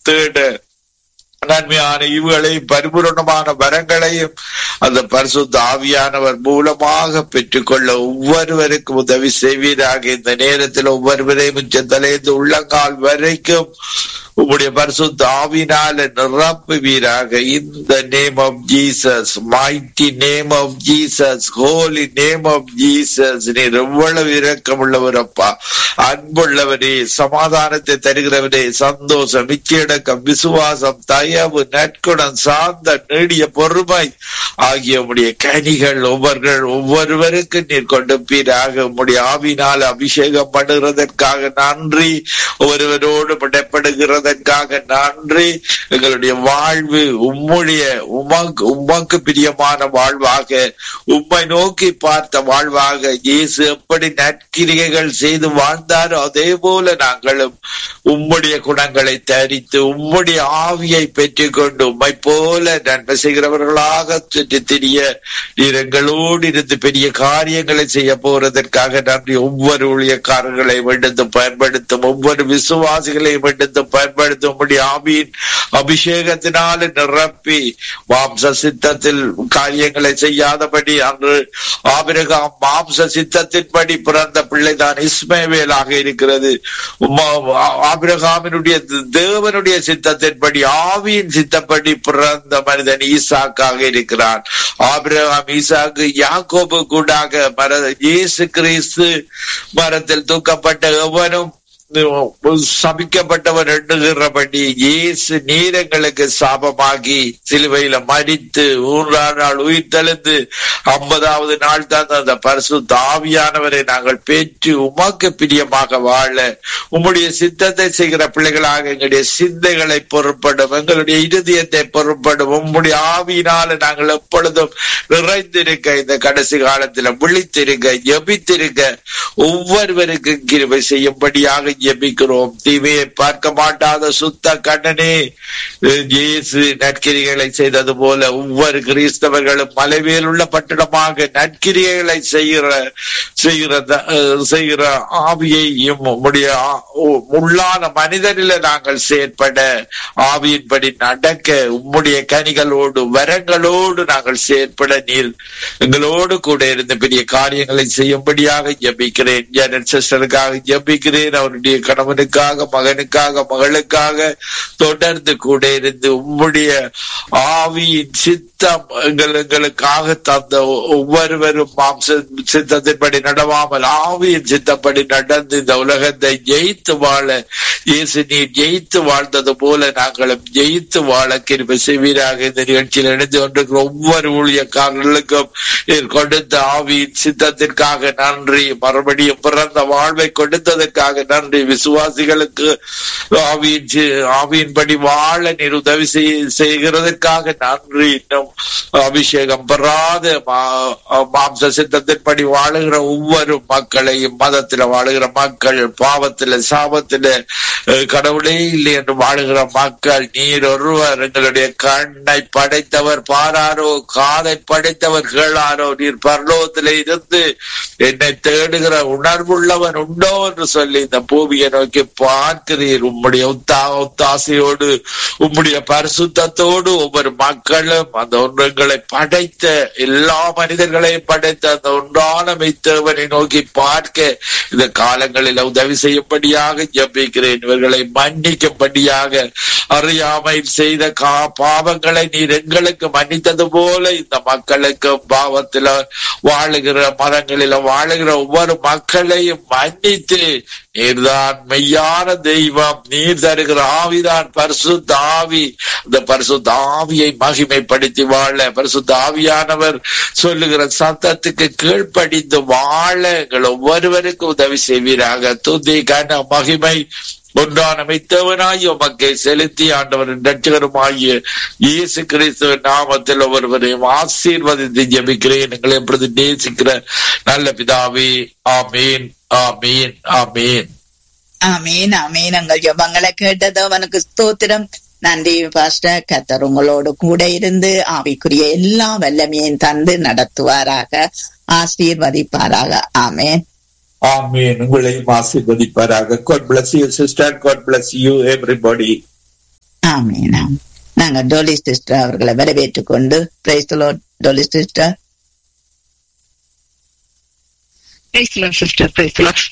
தேட நன்மையான ஈவுகளையும் பரிபூரணமான வரங்களையும் அந்த பரிசுத்த ஆவியானவர் மூலமாக பெற்றுக்கொள்ள ஒவ்வொருவருக்கும் உதவி செய்வீராக இந்த நேரத்தில் ஒவ்வொருவரையும் உச்சந்தலைந்து உள்ளங்கால் வரைக்கும் உங்களுடைய பரிசுத்த ஆவினால நிரப்புவீராக இந்த name of Jesus mighty name of Jesus holy name of Jesus நீர் எவ்வளவு இரக்கம் உள்ளவரப்பா அன்புள்ளவரே சமாதானத்தை தருகிறவரே சந்தோஷம் நிச்சயடக்கம் விசுவாசம் தயவு நற்குணம் சார்ந்த நீடிய பொறுமை ஆகிய உடைய கனிகள் ஒவ்வொரு ஒவ்வொருவருக்கு நீர் கொடுப்பீராக உம்முடைய ஆவினால் அபிஷேகம் பண்ணுகிறதற்காக நன்றி ஒருவரோடு படப்படுகிறதற்காக நன்றி எங்களுடைய வாழ்வு உம்முடைய உமக்கு உமக்கு பிரியமான வாழ்வாக உம்மை நோக்கி பார்த்த வாழ்வாக இயேசு எப்படி நற்கிரிகைகள் செய்து வாழ்ந்தாரோ அதே போல நாங்களும் உம்முடைய குணங்களை தரித்து உம்முடைய ஆவியை பெற்றுக்கொண்டு உம்மை போல நன்மை செய்கிறவர்களாக சுற்றி திரிய நீர் எங்களோடு இருந்து பெரிய காரியங்களை செய்ய போறதற்காக நன்றி ஒவ்வொரு ஊழியக்காரர்களை எடுத்து பயன்படுத்தும் ஒவ்வொரு விசுவாசிகளை எடுத்து பயன்படுத்தும் உம்முடைய ஆவியின் அபிஷேகத்தினால நிரப்பி மாம்ச சித்தத்தில் காரியங்களை செய்யாதபடி அன்று ஆபிரகாம் மாம்ச சித்தத்தின்படி பிறந்த பிள்ளைதான் இஸ்மேவேலாக இருக்கிறது ஆபிரகாமினுடைய தேவனுடைய சித்தத்தின்படி ஆவியின் சித்தப்படி பிறந்த மனிதன் ஈசாக்காக இருக்கிறான் ஆபிரகாம் ஈசாக்கு யாக்கோபு கூடாக மர இயேசு கிறிஸ்து மரத்தில் தூக்கப்பட்ட எவனும் சபிக்கப்பட்டவர் எண்ணுகிறபடி இயேசு நீரங்களுக்கு சாபமாகி சிலுவையில மறித்து மூன்றாம் நாள் உயிர் தெளிந்து ஐம்பதாவது நாள் தான் அந்த பரிசு தாவியானவரை நாங்கள் பெற்று உமக்கு பிரியமாக வாழ உம்முடைய சித்தத்தை செய்கிற பிள்ளைகளாக எங்களுடைய சிந்தைகளை பொருட்படும் எங்களுடைய இருதயத்தை பொருட்படும் உம்முடைய ஆவியினால நாங்கள் எப்பொழுதும் நிறைந்திருக்க இந்த கடைசி காலத்துல விழித்திருக்க ஜபித்திருக்க ஒவ்வொருவருக்கும் கிருபை செய்யும்படியாக ஜெபிக்கிறோம் தீமையை பார்க்க மாட்டாத சுத்த கண்ணனே இயேசு நற்கிரிகளை செய்தது போல ஒவ்வொரு கிறிஸ்தவர்களும் மலைவேல் உள்ள பட்டணமாக நற்கிரிகளை செய்கிற செய்கிற செய்கிற ஆவியையும் உடைய உள்ளான மனிதனில நாங்கள் செயற்பட ஆவியின்படி நடக்க உம்முடைய கனிகளோடு வரங்களோடு நாங்கள் செயற்பட நீர் எங்களோடு கூட இருந்து பெரிய காரியங்களை செய்யும்படியாக ஜபிக்கிறேன் ஜெனட் சிஸ்டருக்காக ஜபிக்கிறேன் அவருடைய கணவனுக்காக மகனுக்காக மகளுக்காக தொடர்ந்து கூட இருந்து உம்முடைய ஆவியின் சித்தம் எங்கள் எங்களுக்காக தந்த ஒவ்வொருவரும் மாம்ச சித்தத்தின்படி நடவாமல் ஆவியின் சித்தப்படி நடந்து இந்த உலகத்தை ஜெயித்து வாழ இயேசு நீர் ஜெயித்து வாழ்ந்தது போல நாங்களும் ஜெயித்து வாழ கிருபை செய்வீராக இந்த நிகழ்ச்சியில் இணைந்து கொண்டிருக்கிற ஒவ்வொரு ஊழியக்காரர்களுக்கும் நீர் கொடுத்த ஆவியின் சித்தத்திற்காக நன்றி மறுபடியும் பிறந்த வாழ்வை கொடுத்ததற்காக நன்றி விசுவாசிகளுக்கு ஆவியின் ஆவியின்படி வாழ நீர் உதவி செய்கிறதற்காக நன்றி இன்னும் அபிஷேகம் பெறாத மாம்ச சித்தத்தின்படி வாழுகிற ஒவ்வொரு மக்களையும் மதத்துல வாழுகிற மக்கள் பாவத்துல சாபத்துல கடவுளே இல்லை என்று வாழுகிற மக்கள் நீர் ஒருவர் எங்களுடைய கண்ணை படைத்தவர் பாராரோ காதை படைத்தவர் கேளாரோ நீர் பரலோகத்திலே இருந்து என்னை தேடுகிற உணர்வுள்ளவன் உண்டோ என்று சொல்லி இந்த பூமியை நோக்கி பார்க்கிறீர் உம்முடைய உத்தா உத்தாசையோடு உம்முடைய பரிசுத்தத்தோடு ஒவ்வொரு மக்களும் அந்த ஒன்றுங்களை படைத்த எல்லா மனிதர்களையும் படைத்த அந்த ஒன்றான மெய்த்தவனை நோக்கி பார்க்க இந்த காலங்களில் உதவி செய்யும்படியாக ஜபிக்கிறேன் இவர்களை மன்னிக்கும்படியாக அறியாமையில் செய்த கா பாவங்களை நீர் எங்களுக்கு மன்னித்தது போல இந்த மக்களுக்கு பாவத்தில வாழுகிற மதங்களில வாழுகிற ஒவ்வொரு மக்களையும் மன்னித்து நீர்தான் மெய்யான தெய்வம் நீர் தருகிற ஆவிதான் பரிசுத்த ஆவி இந்த பரிசுத்த ஆவியை மகிமைப்படுத்தி வாழ பரிசுத்த ஆவியானவர் சொல்லுகிற சத்தத்துக்கு கீழ்ப்படிந்து வாழ எங்கள் ஒவ்வொருவருக்கும் உதவி செய்வீராக துதி கன மகிமை ஒன்றான மெத்தவனாய் உமக்கை செலுத்தி ஆண்டவரின் ரட்சகருமாகிய இயேசு கிறிஸ்துவின் நாமத்தில் ஒவ்வொருவரையும் ஆசீர்வதித்து ஜபிக்கிறேன் எங்களை எப்பொழுது நேசிக்கிற நல்ல பிதாவே ஆமீன் ஆமீன் ஆமீன் ஆமீன் ஆமீன் எங்கள் ஜபங்களை கேட்டது அவனுக்கு ஸ்தோத்திரம் நன்றி பாஸ்டர் கத்தர் உங்களோடு கூட இருந்து ஆவிக்குரிய எல்லா வல்லமையும் தந்து நடத்துவாராக ஆசீர்வதிப்பாராக ஆமேன் ஆமீன் உங்களையும் ஆசீர்வதிப்பாராக God bless you sister God bless you everybody ஆமீன் ஆம். நாங்க டோலி சிஸ்டர் அவர்களை வரவேற்றுக் கொண்டு பிரைஸ் டோலி சிஸ்டர் பேசலாம் சிஸ்டர் பேசலாம்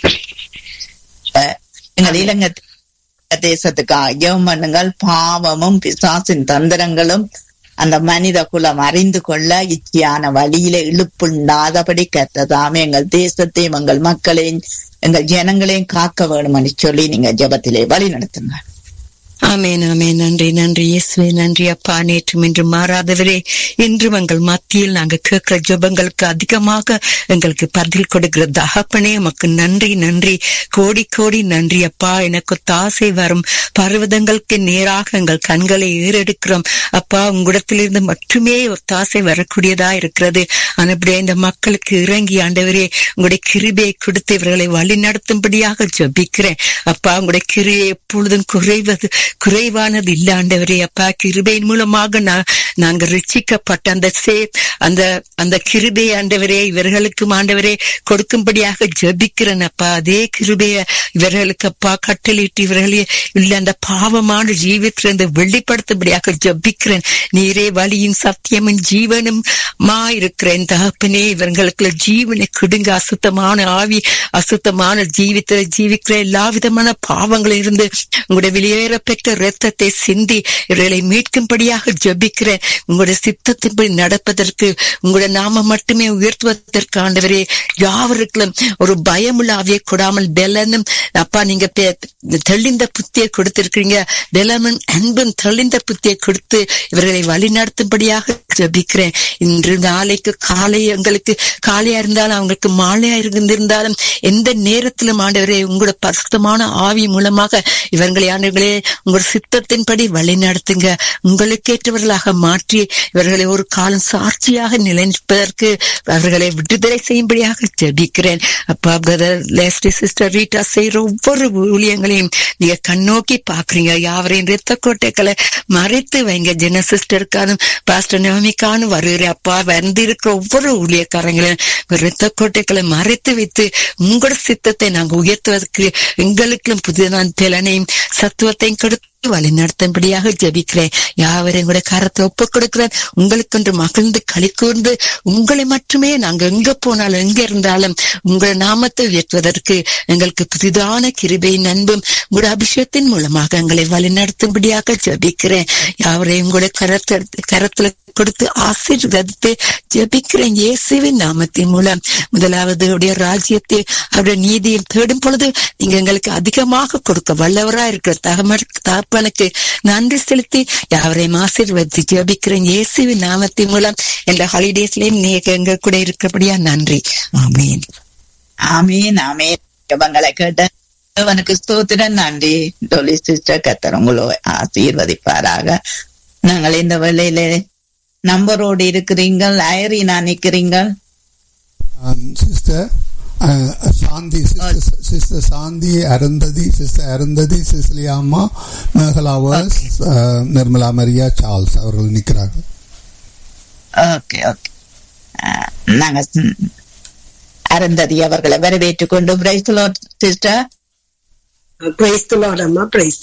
அஹ், எங்கள் இலங்கை தேசத்துக்கு ஜெபம் பண்ணுங்கள் பாவமும் பிசாசின் தந்திரங்களும் அந்த மனித குலம் அறிந்து கொள்ள இச்சையான வழியில இழுப்புண்டாதபடி கத்ததாமே எங்கள் தேசத்தையும் எங்கள் மக்களையும் எங்கள் ஜனங்களையும் காக்க வேணும்னு சொல்லி நீங்க ஜெபத்திலே வழி நடத்துங்க ஆமேன் ஆமேன் நன்றி நன்றி இயேசுவே நன்றி அப்பா நேற்றும் இன்று மாறாதவரே இன்றும் எங்கள் மத்தியில் நாங்க கேட்கிற ஜெபங்களுக்கு அதிகமாக எங்களுக்கு பதில் கொடுக்கிற தகப்பனே உமக்கு நன்றி நன்றி கோடி கோடி நன்றி அப்பா எனக்கு தாசை வரும் பர்வதங்களுக்கு நேராக எங்கள் கண்களை ஏறெடுக்கிறோம் அப்பா உங்களிடத்திலிருந்து மட்டுமே ஒரு தாசை வரக்கூடியதா இருக்கிறது ஆனப்படியே இந்த மக்களுக்கு இறங்கி ஆண்டவரே உங்களுடைய கிருபையை கொடுத்து இவர்களை வழி நடத்தும்படியாக ஜபிக்கிறேன் அப்பா உங்களுடைய கிருபை எப்பொழுதும் குறைவது குறைவானது இல்ல ஆண்டவரே அப்பா கிருபையின் மூலமாக நான் நாங்க ரிச்சிக்கப்பட்ட அந்த சே அந்த அந்த கிருபை ஆண்டவரே இவர்களுக்கும் ஆண்டவரே கொடுக்கும்படியாக ஜபிக்கிறேன் அப்பா அதே கிருபைய இவர்களுக்கு அப்பா கட்டளிட்டு இவர்களே இல்ல அந்த பாவமான ஜீவித்திலிருந்து வெளிப்படுத்தும்படியாக ஜபிக்கிறேன் நீரே வழியும் சத்தியமும் ஜீவனும் மா இருக்கிறேன் தகப்பனே இவர்களுக்கு ஜீவனை கொடுங்க அசுத்தமான ஆவி அசுத்தமான ஜீவித்த ஜீவிக்கிற எல்லா விதமான பாவங்களில் இருந்து உங்களுடைய வெளியேற பெற்ற ரத்தத்தை சிந்தி இவர்களை மீட்கும்படியாக ஜபிக்கிறேன் உங்களுடைய சித்தத்தின்படி நடப்பதற்கு உங்களுடைய நாம மட்டுமே உயர்த்துவதற்கு ஆண்டவரே யாவருக்கும் ஒரு பயமுள்ள ஆவியை கொடாமல் பெலனும் அப்பா நீங்க பே- தெளிந்த புத்தியை கொடுத்திருக்கிறீங்க பெலனும் அன்பும் தெளிந்த புத்தியை கொடுத்து இவர்களை வழி நடத்தும்படியாக ஜபிக்கிறேன் இன்று நாளைக்கு காலை எங்களுக்கு காலையா இருந்தாலும் அவங்களுக்கு மாலையா இருந்திருந்தாலும் எந்த நேரத்திலும் ஆண்டவரே உங்களோட பரிசுத்தமான ஆவி மூலமாக இவர்களை ஆண்டவர்களே உங்களோட சித்தத்தின்படி வழி நடத்துங்க உங்களுக்கேற்றவர்களாக மாற்றி இவர்களை ஒரு காலம் சாட்சியாக நிலைநிற்பதற்கு அவர்களை விடுதலை செய்யும்படியாக ஜெபிக்கிறேன் அப்பா பிரதர் லேஸ்டி சிஸ்டர் ரீட்டா செய்யற ஒவ்வொரு ஊழியங்களையும் நீங்க கண்ணோக்கி பாக்குறீங்க யாவரையும் ரத்த கோட்டைகளை மறைத்து வைங்க ஜென சிஸ்டருக்கானும் பாஸ்டர் நவமிக்கானும் வருகிற அப்பா வந்து இருக்கிற ஒவ்வொரு ஊழியக்காரங்களையும் ரத்த கோட்டைகளை மறைத்து வைத்து உங்களோட சித்தத்தை நாங்க உயர்த்துவதற்கு எங்களுக்கும் புதிதான திறனையும் சத்துவத்தையும் கொடுத்து வழி நடத்தும்படியாக ஜெபிக்கிறேன் யாவரையும் கூட கரத்தை ஒப்பு கொடுக்கிறேன் உங்களுக்கு மகிழ்ந்து களி கூர்ந்து உங்களை மட்டுமே நாங்க எங்க போனாலும் எங்க இருந்தாலும் உங்கள் நாமத்தை உயர்த்துவதற்கு எங்களுக்கு புதிதான கிருபை அன்பும் உங்களுடைய அபிஷேகத்தின் மூலமாக எங்களை வழி நடத்தும்படியாக ஜெபிக்கிறேன் யாவரையும் கூட கரத்தை கரத்துல கொடுத்து ஆசீர்வதித்து ஜெபிக்கிறேன் இயேசுவின் நாமத்தின் மூலம் முதலாவது அவருடைய ராஜ்யத்தை அவருடைய நீதியை தேடும் பொழுது நீங்க எங்களுக்கு அதிகமாக கொடுக்க வல்லவரா இருக்கிற தகம தகப்பனுக்கு நன்றி செலுத்தி யாவரையும் ஆசீர்வதித்து ஜெபிக்கிறேன் இயேசுவின் நாமத்தின் மூலம் எல்லா ஹாலிடேஸ்லயும் நீங்க எங்க கூட இருக்கிறபடியா நன்றி ஆமீன் ஆமீன் ஆமீன் ஜெபங்களை கேட்ட அவனுக்கு ஸ்தோத்திரம் நன்றி டொலி சிஸ்டர் கத்தர் உங்களோ ஆசீர்வதிப்பாராக நாங்கள் இந்த வேளையில நம்பரோடு இருக்கிறீங்கள் ஐரினா நிக்கிறீங்கள் Um, sister, uh, Sandhi, sister, sister Sandhi, Arundhati, sister Arundhati, Siciliamma, மேகலாவர்ஸ் நிர்மலா மரியா சார்ல்ஸ் அவர்கள் நிற்கிறார்கள் ஓகே ஓகே நாங்க ம், அருந்ததி அவர்களை வரவேற்றுக் கொண்டு பிரைஸ்லோ சிஸ்டர் பிரைஸ் அம்மா பிரைஸ்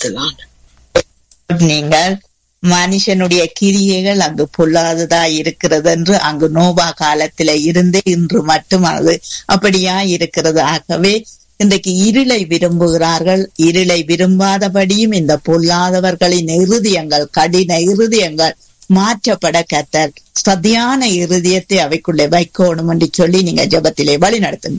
நீங்கள் மனுஷனுடைய கிரியைகள் அங்கு பொல்லாததா இருக்கிறது என்று அங்கு நோபா காலத்தில இருந்து இன்று மட்டும் அது அப்படியா இருக்கிறது ஆகவே இன்றைக்கு இருளை விரும்புகிறார்கள் இருளை விரும்பாதபடியும் இந்த பொல்லாதவர்களின் இருதயங்கள் கடின இருதயங்கள் மாற்றப்பட கத்தர் சதியான இருதயத்தை அவைக்குள்ளே வைக்கணும் என்று சொல்லி நீங்க ஜெபத்திலே வழி நடத்துங்க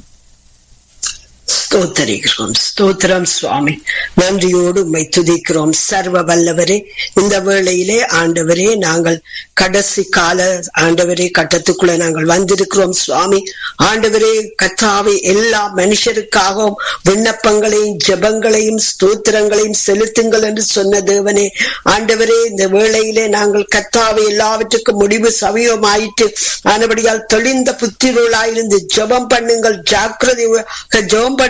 ஸ்தோத்தரிக்கிறோம் ஸ்தோத்திரம் சுவாமி நன்றியோடு உம்மை துதிக்கிறோம் சர்வ வல்லவரே இந்த வேளையிலே ஆண்டவரே நாங்கள் கடைசி கால ஆண்டவரே கட்டத்துக்குள்ள நாங்கள் வந்திருக்கிறோம் சுவாமி ஆண்டவரே கத்தாவை எல்லா மனுஷருக்காகவும் விண்ணப்பங்களையும் ஜெபங்களையும் ஸ்தோத்திரங்களையும் செலுத்துங்கள் என்று சொன்ன தேவனே ஆண்டவரே இந்த வேளையிலே நாங்கள் கத்தாவை எல்லாவற்றுக்கும் முடிவு சமயமாயிட்டு ஆனபடியால் தெளிந்த புத்திரர்களாயிருந்து ஜெபம் பண்ணுங்கள் ஜாக்கிரதை ஜெபம் பண்ணுங்கள்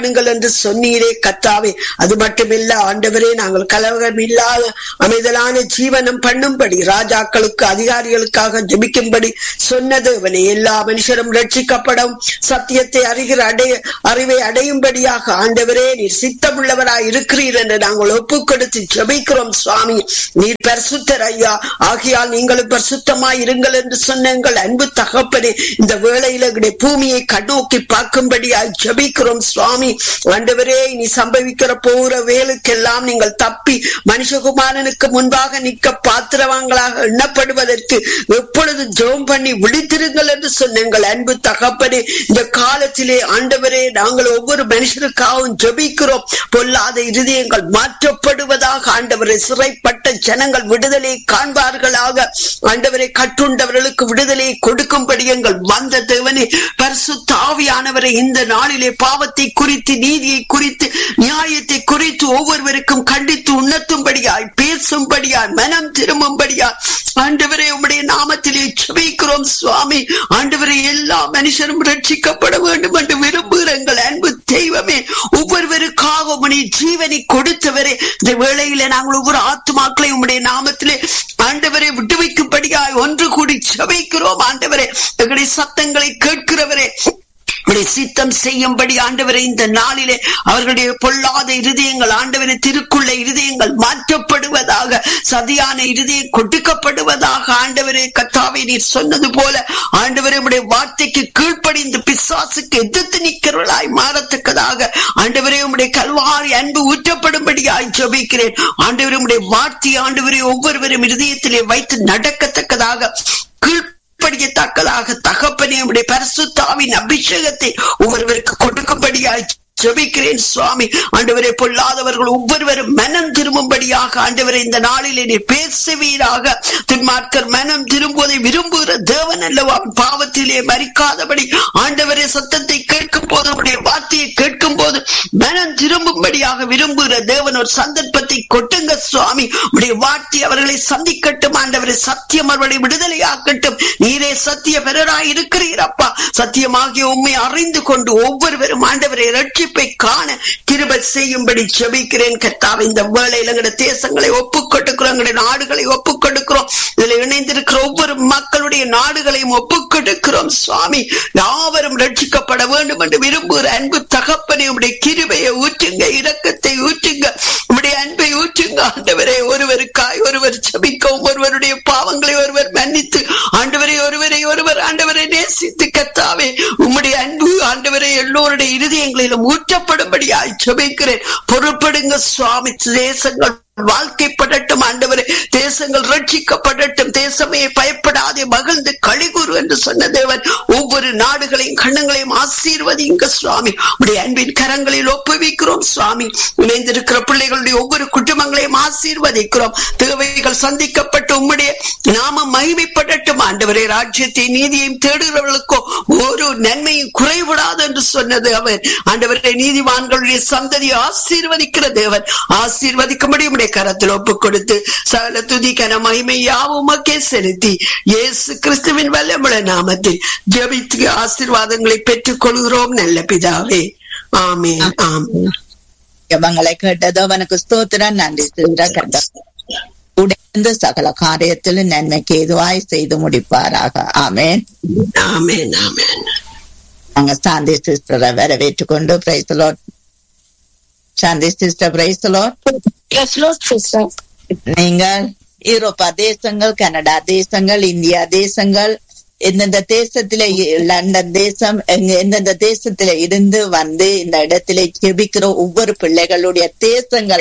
பண்ணுங்கள் என்று சொன்னீரே கத்தாவே அது மட்டுமில்ல ஆண்டவரே நாங்கள் கலவரம் இல்லாத அமைதலான ஜீவனம் பண்ணும்படி ராஜாக்களுக்கு அதிகாரிகளுக்காக ஜெபிக்கும்படி சொன்னது அவனை எல்லா மனுஷரும் ரட்சிக்கப்படும் சத்தியத்தை அறிகிற அடைய அறிவை அடையும்படியாக ஆண்டவரே நீர் சித்தமுள்ளவராய் இருக்கிறீர் என்று நாங்கள் ஒப்பு கொடுத்து ஜெபிக்கிறோம் சுவாமி நீர் பரிசுத்தர் ஐயா ஆகையால் நீங்களும் பரிசுத்தமாய் இருங்கள் என்று சொன்ன எங்கள் அன்பு தகப்பனே இந்த வேளையில எங்களுடைய பூமியை கண்ணோக்கி பார்க்கும்படியாய் ஜெபிக்கிறோம் சுவாமி ஆண்டவரே நீ சம்பவிக்கிற போற வேலுக்கெல்லாம் நீங்கள் தப்பி மனுஷகுமாரனுக்கு முன்பாக நிற்க பாத்திரவாங்களாக எண்ணப்படுவதற்கு எப்பொழுது ஜெபம் பண்ணி விழித்திருங்கள் என்று சொன்ன எங்கள் அன்பு தகப்பனே இந்த காலத்திலே ஆண்டவரே நாங்கள் ஒவ்வொரு மனுஷருக்காகவும் ஜெபிக்கிறோம் பொல்லாத இருதயங்கள் மாற்றப்படுவதாக ஆண்டவரை சிறைப்பட்ட ஜனங்கள் விடுதலை காண்பார்களாக ஆண்டவரை கட்டுண்டவர்களுக்கு விடுதலை கொடுக்கும்படி எங்கள் வந்த தேவனே பரிசுத்த ஆவியானவரை இந்த நாளிலே பாவத்தை குறித்து நீதியை குறித்து நியாயத்தை குறித்து ஒவ்வொருவருக்கும் கண்டித்து உணர்த்தும்படியாய் பேசும்படியாய் மனம் திரும்பும்படியாய் ஆண்டவரே உம்முடைய நாமத்திலே சுவைக்கிறோம் சுவாமி ஆண்டவரை எல்லா மனுஷரும் ரட்சிக்கப்பட வேண்டும் என்று விரும்புகிறங்கள் அன்பு தெய்வமே ஒவ்வொருவருக்காக உம்முடைய ஜீவனை கொடுத்தவரே இந்த வேளையில நாங்கள் ஒவ்வொரு ஆத்மாக்களை உம்முடைய நாமத்திலே ஆண்டவரை விட்டுவைக்கும்படியாய் ஒன்று கூடி சபைக்கிறோம் ஆண்டவரே எங்களுடைய சத்தங்களை கேட்கிறவரே உம்முடைய சித்தம் செய்யும்படி ஆண்டவரை இந்த நாளிலே அவர்களுடைய பொல்லாத இருதயங்கள் ஆண்டவரை திருக்குள்ள இருதயங்கள் மாற்றப்படுவதாக சதியான இருதயம் கொடுக்கப்படுவதாக ஆண்டவரே கத்தாவை நீர் சொன்னது போல ஆண்டவரே உடைய வார்த்தைக்கு கீழ்ப்படிந்து பிசாசுக்கு எதிர்த்து நிற்கிறவர்களாய் மாறத்தக்கதாக ஆண்டவரே உடைய கல்வாரி அன்பு ஊற்றப்படும்படியாய் ஜபிக்கிறேன் ஆண்டவரே உடைய வார்த்தை ஆண்டவரே ஒவ்வொருவரும் இருதயத்திலே வைத்து நடக்கத்தக்கதாக கீழ் படிக்கத்தக்கதாக தகப்பனே உடைய பரிசுத்தாவின் அபிஷேகத்தை ஒவ்வொருவருக்கு கொடுக்கும்படியாய் ஜெபிக்கிறேன் சுவாமி ஆண்டவரை பொல்லாதவர்கள் ஒவ்வொருவரும் மனம் திரும்பும்படியாக ஆண்டவரை இந்த நாளிலே நீ பேசுவீராக துன்மார்க்கர் மனம் திரும்புவதை விரும்புகிற தேவன் அல்லவா அவன் பாவத்திலே மறிக்காதபடி ஆண்டவரே சத்தத்தை கேட்கும் போது அவருடைய வார்த்தையை கேட்கும் போது மனம் திரும்பும்படியாக விரும்புகிற தேவன் ஒரு சந்தர்ப்பத்தை கொட்டுங்க சுவாமி உடைய வார்த்தை அவர்களை சந்திக்கட்டும் ஆண்டவரை சத்தியம் அவர்களை விடுதலையாக்கட்டும் நீரே சத்திய பெறராய் இருக்கிறீர் அப்பா சத்தியமாகிய உண்மை அறிந்து கொண்டு ஒவ்வொருவரும் ஆண்டவரை ரட்சி ரட்சிப்பை காண கிருப செய்யும்படி ஜெபிக்கிறேன் கர்த்தாவை இந்த வேளையில எங்களுடைய தேசங்களை ஒப்புக் கொடுக்கிறோம் எங்களுடைய நாடுகளை ஒப்புக் கொடுக்கிறோம் இதுல இணைந்திருக்கிற ஒவ்வொரு மக்களுடைய நாடுகளையும் ஒப்புக் கொடுக்கிறோம் சுவாமி யாவரும் ரட்சிக்கப்பட வேண்டும் என்று விரும்புகிற அன்பு தகப்பனை உடைய கிருபையை ஊற்றுங்க இரக்கத்தை ஊற்றுங்க உடைய அன்பை ஊற்றுங்க ஆண்டவரே ஒருவருக்காய் ஒருவர் ஜபிக்கவும் ஒருவருடைய பாவங்களை ஒருவர் மன்னித்து ஆண்டவரை ஒருவரை ஒருவர் ஆண்டவரை நேசித்து கத்தாவே உம்முடைய அன்பு ஆண்டவரை எல்லோருடைய இருதயங்களிலும் ஊற்றப்படும்படியாய் ஜெபிக்கிறேன் பொறுப்படுங்க சுவாமி தேசங்கள் வாழ்க்கைப்படட்டும் ஆண்டவரே தேசங்கள் ரட்சிக்கப்படட்டும் தேசமே பயப்படாதே மகிழ்ந்து கழிகுறு என்று சொன்ன தேவன் ஒவ்வொரு நாடுகளையும் கண்ணங்களையும் ஆசீர்வதிங்க சுவாமி உடைய அன்பின் கரங்களில் ஒப்புவிக்கிறோம் சுவாமி இணைந்திருக்கிற பிள்ளைகளுடைய ஒவ்வொரு குடும்பங்களையும் ஆசீர்வதிக்கிறோம் தேவைகள் சந்திக்கப்பட்டு உம்முடைய நாம மகிமைப்படட்டும் ஆண்டவரே ராஜ்யத்தை நீதியையும் தேடுகிறவர்களுக்கோ ஒரு நன்மையும் குறைவிடாது என்று சொன்னது அவர் ஆண்டவரே நீதிவான்களுடைய சந்ததியை ஆசீர்வதிக்கிற தேவன் ஆசீர்வதிக்கும்படி உடைய கரத்தில் ஒப்பு கொடுத்து சகல துதி கன மகிமை யாவுமக்கே செலுத்தி இயேசு கிறிஸ்துவின் வல்லமுள்ள நாமத்தில் ஜபித்து ஆசீர்வாதங்களை பெற்றுக் கொள்கிறோம் நல்ல பிதாவே ஆமேன் ஆமேன் ஜபங்களை கேட்டதோ அவனுக்கு ஸ்தோத்திரம் நன்றி கண்ட உடைந்து சகல காரியத்திலும் நன்மைக்கு எதுவாய் செய்து முடிப்பாராக ஆமேன் ஆமேன் ஆமேன் நாங்க சாந்தி சிஸ்டரை வரவேற்றுக் கொண்டு பிரைசலோட் சாந்தி சிஸ்டர் பிரைசலோட் நீங்கள் யூரோப்பா தேசங்கள் கனடா தேசங்கள் இந்தியா தேசங்கள் எந்தெந்த தேசத்தில லண்டன் தேசம் எந்தெந்த தேசத்தில இருந்து வந்து இந்த இடத்திலே ஜெபிக்கிற ஒவ்வொரு பிள்ளைகளுடைய தேசங்கள்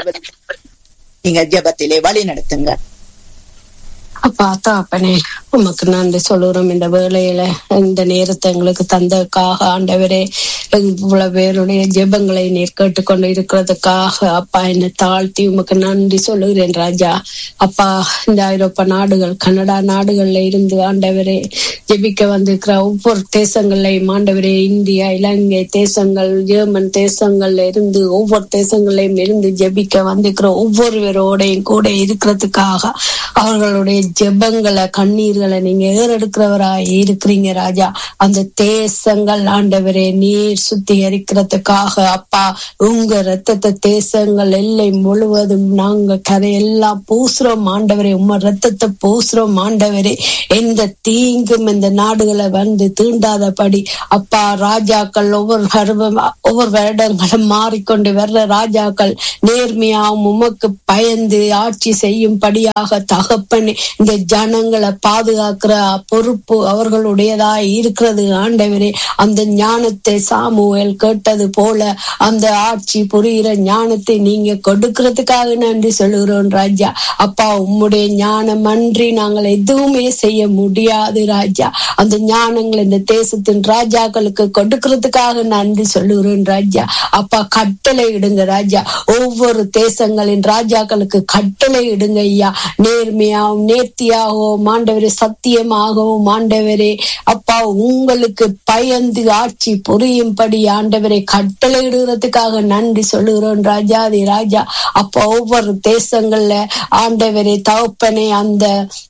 நீங்க ஜெபத்திலே வழி நடத்துங்க அப்பா தாப்பனே உமக்கு நன்றி சொல்லுறோம் இந்த வேலையில இந்த நேரத்தை எங்களுக்கு தந்ததுக்காக ஆண்டவரே இவ்வளவு பேருடைய ஜெபங்களை நீர் கேட்டுக்கொண்டு இருக்கிறதுக்காக அப்பா என்னை தாழ்த்தி உமக்கு நன்றி சொல்லுகிறேன் ராஜா அப்பா இந்த ஐரோப்பா நாடுகள் கனடா நாடுகள்ல இருந்து ஆண்டவரே ஜெபிக்க வந்திருக்கிற ஒவ்வொரு தேசங்களையும் ஆண்டவரே இந்தியா இலங்கை தேசங்கள் ஜெர்மன் தேசங்கள்ல இருந்து ஒவ்வொரு தேசங்களையும் இருந்து ஜெபிக்க வந்திருக்கிற ஒவ்வொருவரோடையும் கூட இருக்கிறதுக்காக அவர்களுடைய ஜெபங்களை கண்ணீர் நாடுகளை நீங்க ஏறெடுக்கிறவராய் இருக்கிறீங்க ராஜா அந்த தேசங்கள் ஆண்டவரே நீர் சுத்திகரிக்கிறதுக்காக அப்பா உங்க ரத்தத்தை தேசங்கள் எல்லை முழுவதும் நாங்க கரையெல்லாம் பூசுறோம் ஆண்டவரே உம்ம ரத்தத்தை பூசுறோம் ஆண்டவரே எந்த தீங்கும் இந்த நாடுகளை வந்து தீண்டாதபடி அப்பா ராஜாக்கள் ஒவ்வொரு வருவம் ஒவ்வொரு வருடங்களும் மாறிக்கொண்டு வர்ற ராஜாக்கள் நேர்மையாகவும் உமக்கு பயந்து ஆட்சி செய்யும்படியாக தகப்பன் இந்த ஜனங்களை பாதுகாக்கிற பொறுப்பு அவர்களுடையதாய் இருக்கிறது ஆண்டவரே அந்த ஞானத்தை சாமுவேல் கேட்டது போல அந்த ஆட்சி புரிகிற ஞானத்தை நீங்க கொடுக்கறதுக்காக நன்றி சொல்லுகிறோம் ராஜா அப்பா உம்முடைய ஞானம் அன்றி நாங்கள் எதுவுமே செய்ய முடியாது ராஜா அந்த ஞானங்கள் இந்த தேசத்தின் ராஜாக்களுக்கு கொடுக்கறதுக்காக நன்றி சொல்லுகிறோம் ராஜா அப்பா கட்டளை இடுங்க ராஜா ஒவ்வொரு தேசங்களின் ராஜாக்களுக்கு கட்டளை இடுங்க ஐயா நேர்மையாகவும் நேர்த்தியாகவும் ஆண்டவரே சத்தியமாகவும் ஆண்டவரே அப்பா உங்களுக்கு பயந்து ஆட்சி புரியும்படி ஆண்டவரை கட்டளை இடுகிறதுக்காக நன்றி சொல்லுகிறோம் ராஜாதி ராஜா அப்ப ஒவ்வொரு தேசங்கள்ல ஆண்டவரே தகப்பனே அந்த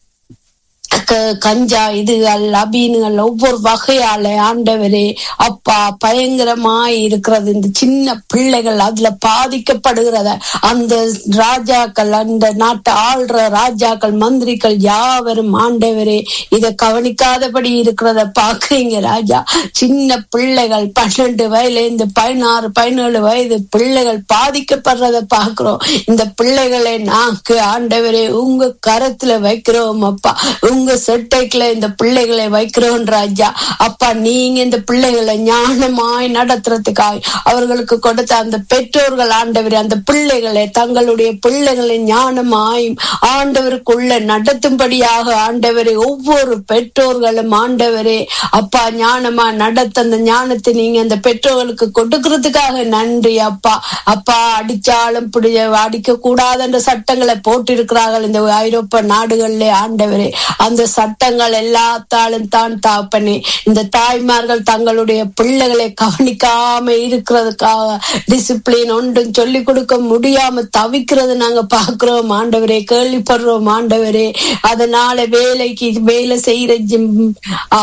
க- கஞ்சா இதுகள் அபீனுகள் ஒவ்வொரு வகையால ஆண்டவரே அப்பா பயங்கரமாய் இருக்கிறது இந்த சின்ன பிள்ளைகள் அதுல பாதிக்கப்படுகிறத அந்த ராஜாக்கள் அந்த நாட்டை ஆள்ற ராஜாக்கள் மந்திரிகள் யாவரும் ஆண்டவரே இத கவனிக்காதபடி இருக்கிறத பாக்குறீங்க ராஜா சின்ன பிள்ளைகள் பன்னெண்டு வயதுல இருந்து பதினாறு பதினேழு வயது பிள்ளைகள் பாதிக்கப்படுறத பாக்குறோம் இந்த பிள்ளைகளை நாக்கு ஆண்டவரே உங்க கரத்துல வைக்கிறோம் அப்பா உங்க செட்டைக்குள்ள இந்த பிள்ளைகளை வைக்கிறோம் ராஜா அப்பா நீங்க இந்த பிள்ளைகளை ஞானமாய் நடத்துறதுக்காக அவர்களுக்கு கொடுத்த அந்த பெற்றோர்கள் ஆண்டவரே அந்த பிள்ளைகளை தங்களுடைய பிள்ளைகளை ஞானமாய் ஆண்டவருக்குள்ள நடத்தும்படியாக ஆண்டவரே ஒவ்வொரு பெற்றோர்களும் ஆண்டவரே அப்பா ஞானமா நடத்த அந்த ஞானத்தை நீங்க அந்த பெற்றோர்களுக்கு கொடுக்கறதுக்காக நன்றி அப்பா அப்பா அடிச்சாலும் பிடி அடிக்க கூடாதுன்ற சட்டங்களை போட்டிருக்கிறார்கள் இந்த ஐரோப்பா நாடுகளிலே ஆண்டவரே அந்த சட்டங்கள் எல்லாத்தாலும் தான் தாப்பனே இந்த தாய்மார்கள் தங்களுடைய பிள்ளைகளை கவனிக்காம இருக்கிறதுக்காக டிசிப்ளின் ஒன்றும் சொல்லி கொடுக்க முடியாம தவிக்கிறது நாங்க பாக்குறோம் ஆண்டவரே கேள்விப்படுறோம் ஆண்டவரே அதனால வேலைக்கு வேலை செய்யற ஜிம்- ஆ,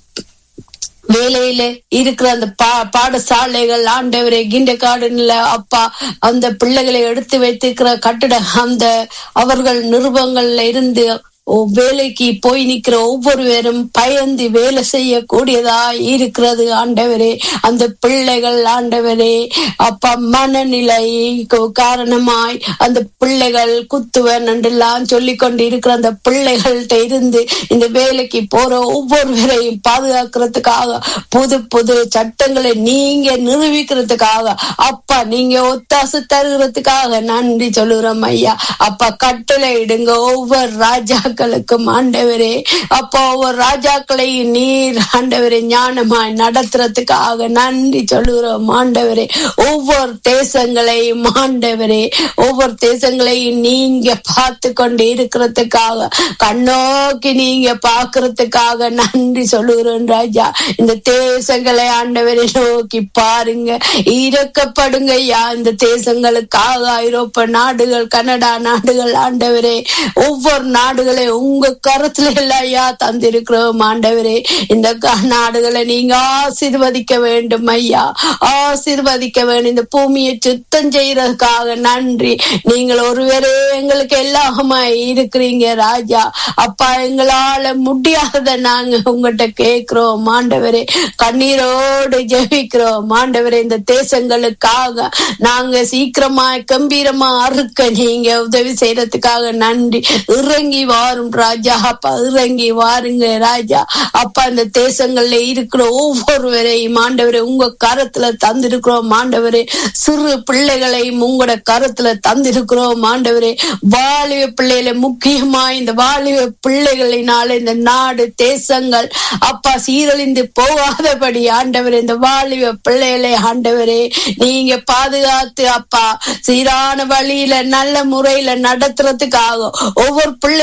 வேலையில இருக்கிற அந்த பா பாடசாலைகள் ஆண்டவரே கிண்ட காடுல அப்பா அந்த பிள்ளைகளை எடுத்து வைத்திருக்கிற கட்டிட அந்த அவர்கள் நிருபங்கள்ல இருந்து ஓ, வேலைக்கு போய் நிக்கிற ஒவ்வொருவரும் பயந்து வேலை செய்யக்கூடியதா இருக்கிறது ஆண்டவரே அந்த பிள்ளைகள் ஆண்டவரே அப்பா மனநிலை கு- காரணமாய் அந்த பிள்ளைகள் குத்துவன் என்றெல்லாம் சொல்லிக் கொண்டு இருக்கிற அந்த பிள்ளைகள்கிட்ட இருந்து இந்த வேலைக்கு போற ஒவ்வொருவரையும் பாதுகாக்கிறதுக்காக புது புது சட்டங்களை நீங்க நிரூபிக்கிறதுக்காக அப்பா நீங்க ஒத்தாசு தருகிறதுக்காக நன்றி சொல்லுகிறோம் ஐயா அப்பா கட்டளை இடுங்க ஒவ்வொரு ராஜாக்களுக்கும் ஆண்டவரே அப்பா ஒவ்வொரு ராஜாக்களையும் நீர் ஆண்டவரே ஞானமாய் நடத்துறதுக்காக நன்றி சொல்லுகிறோம் ஆண்டவரே ஒவ்வொரு தேசங்களையும் ஆண்டவரே ஒவ்வொரு தேசங்களையும் நீங்க பார்த்து கொண்டு இருக்கிறதுக்காக கண்ணோக்கி நீங்க பாக்குறதுக்காக நன்றி சொல்லுகிறோம் ராஜா இந்த தேசங்களை ஆண்டவரை நோக்கி பாருங்க இறக்கப்படுங்க ஐயா இந்த தேசங்களுக்காக ஐரோப்பா நாடுகள் கனடா நாடுகள் ஆண்டவரே ஒவ்வொரு நாடுகளை உங்க கருத்துல எல்லாம் ஐயா தந்திருக்கிறோம் ஆண்டவரே இந்த க- நாடுகளை நீங்க ஆசீர்வதிக்க வேண்டும் ஐயா ஆசீர்வதிக்க வேண்டும் இந்த பூமியை சுத்தம் செய்யறதுக்காக நன்றி நீங்கள் ஒருவரே எங்களுக்கு எல்லாமா இருக்கிறீங்க ராஜா அப்பா எங்களால முடியாத நாங்க உங்ககிட்ட கேக்குறோம் ஆண்டவரே கண்ணீரோடு ஜெபிக்கிறோம் ஆண்டவரே இந்த தேசங்களுக்காக நாங்க சீக்கிரமா கம்பீரமா அறுக்க நீங்க உதவி செய்யறதுக்காக நன்றி இறங்கி வாரும் ராஜா அப்பா இறங்கி வாருங்க ராஜா அப்பா இந்த தேசங்கள்ல இருக்கிற ஒவ்வொருவரையும் ஆண்டவரே உங்க கரத்துல தந்திருக்கிறோம் ஆண்டவரே சிறு பிள்ளைகளையும் உங்களோட கரத்துல தந்திருக்கிறோம் ஆண்டவரே வாலிப பிள்ளைகளை முக்கியமா இந்த வாலிப பிள்ளைகளினால இந்த நாடு தேசங்கள் அப்பா சீரழிந்து போகாதபடி ஆண்டவரே இந்த வாலிப பிள்ளைகளை ஆண்டவரே நீங்க பாதுகாத்து அப்பா சீரான வழியில நல்ல முறையில நடத்துறதுக்காக ஒவ்வொரு பிள்ளைகளையும்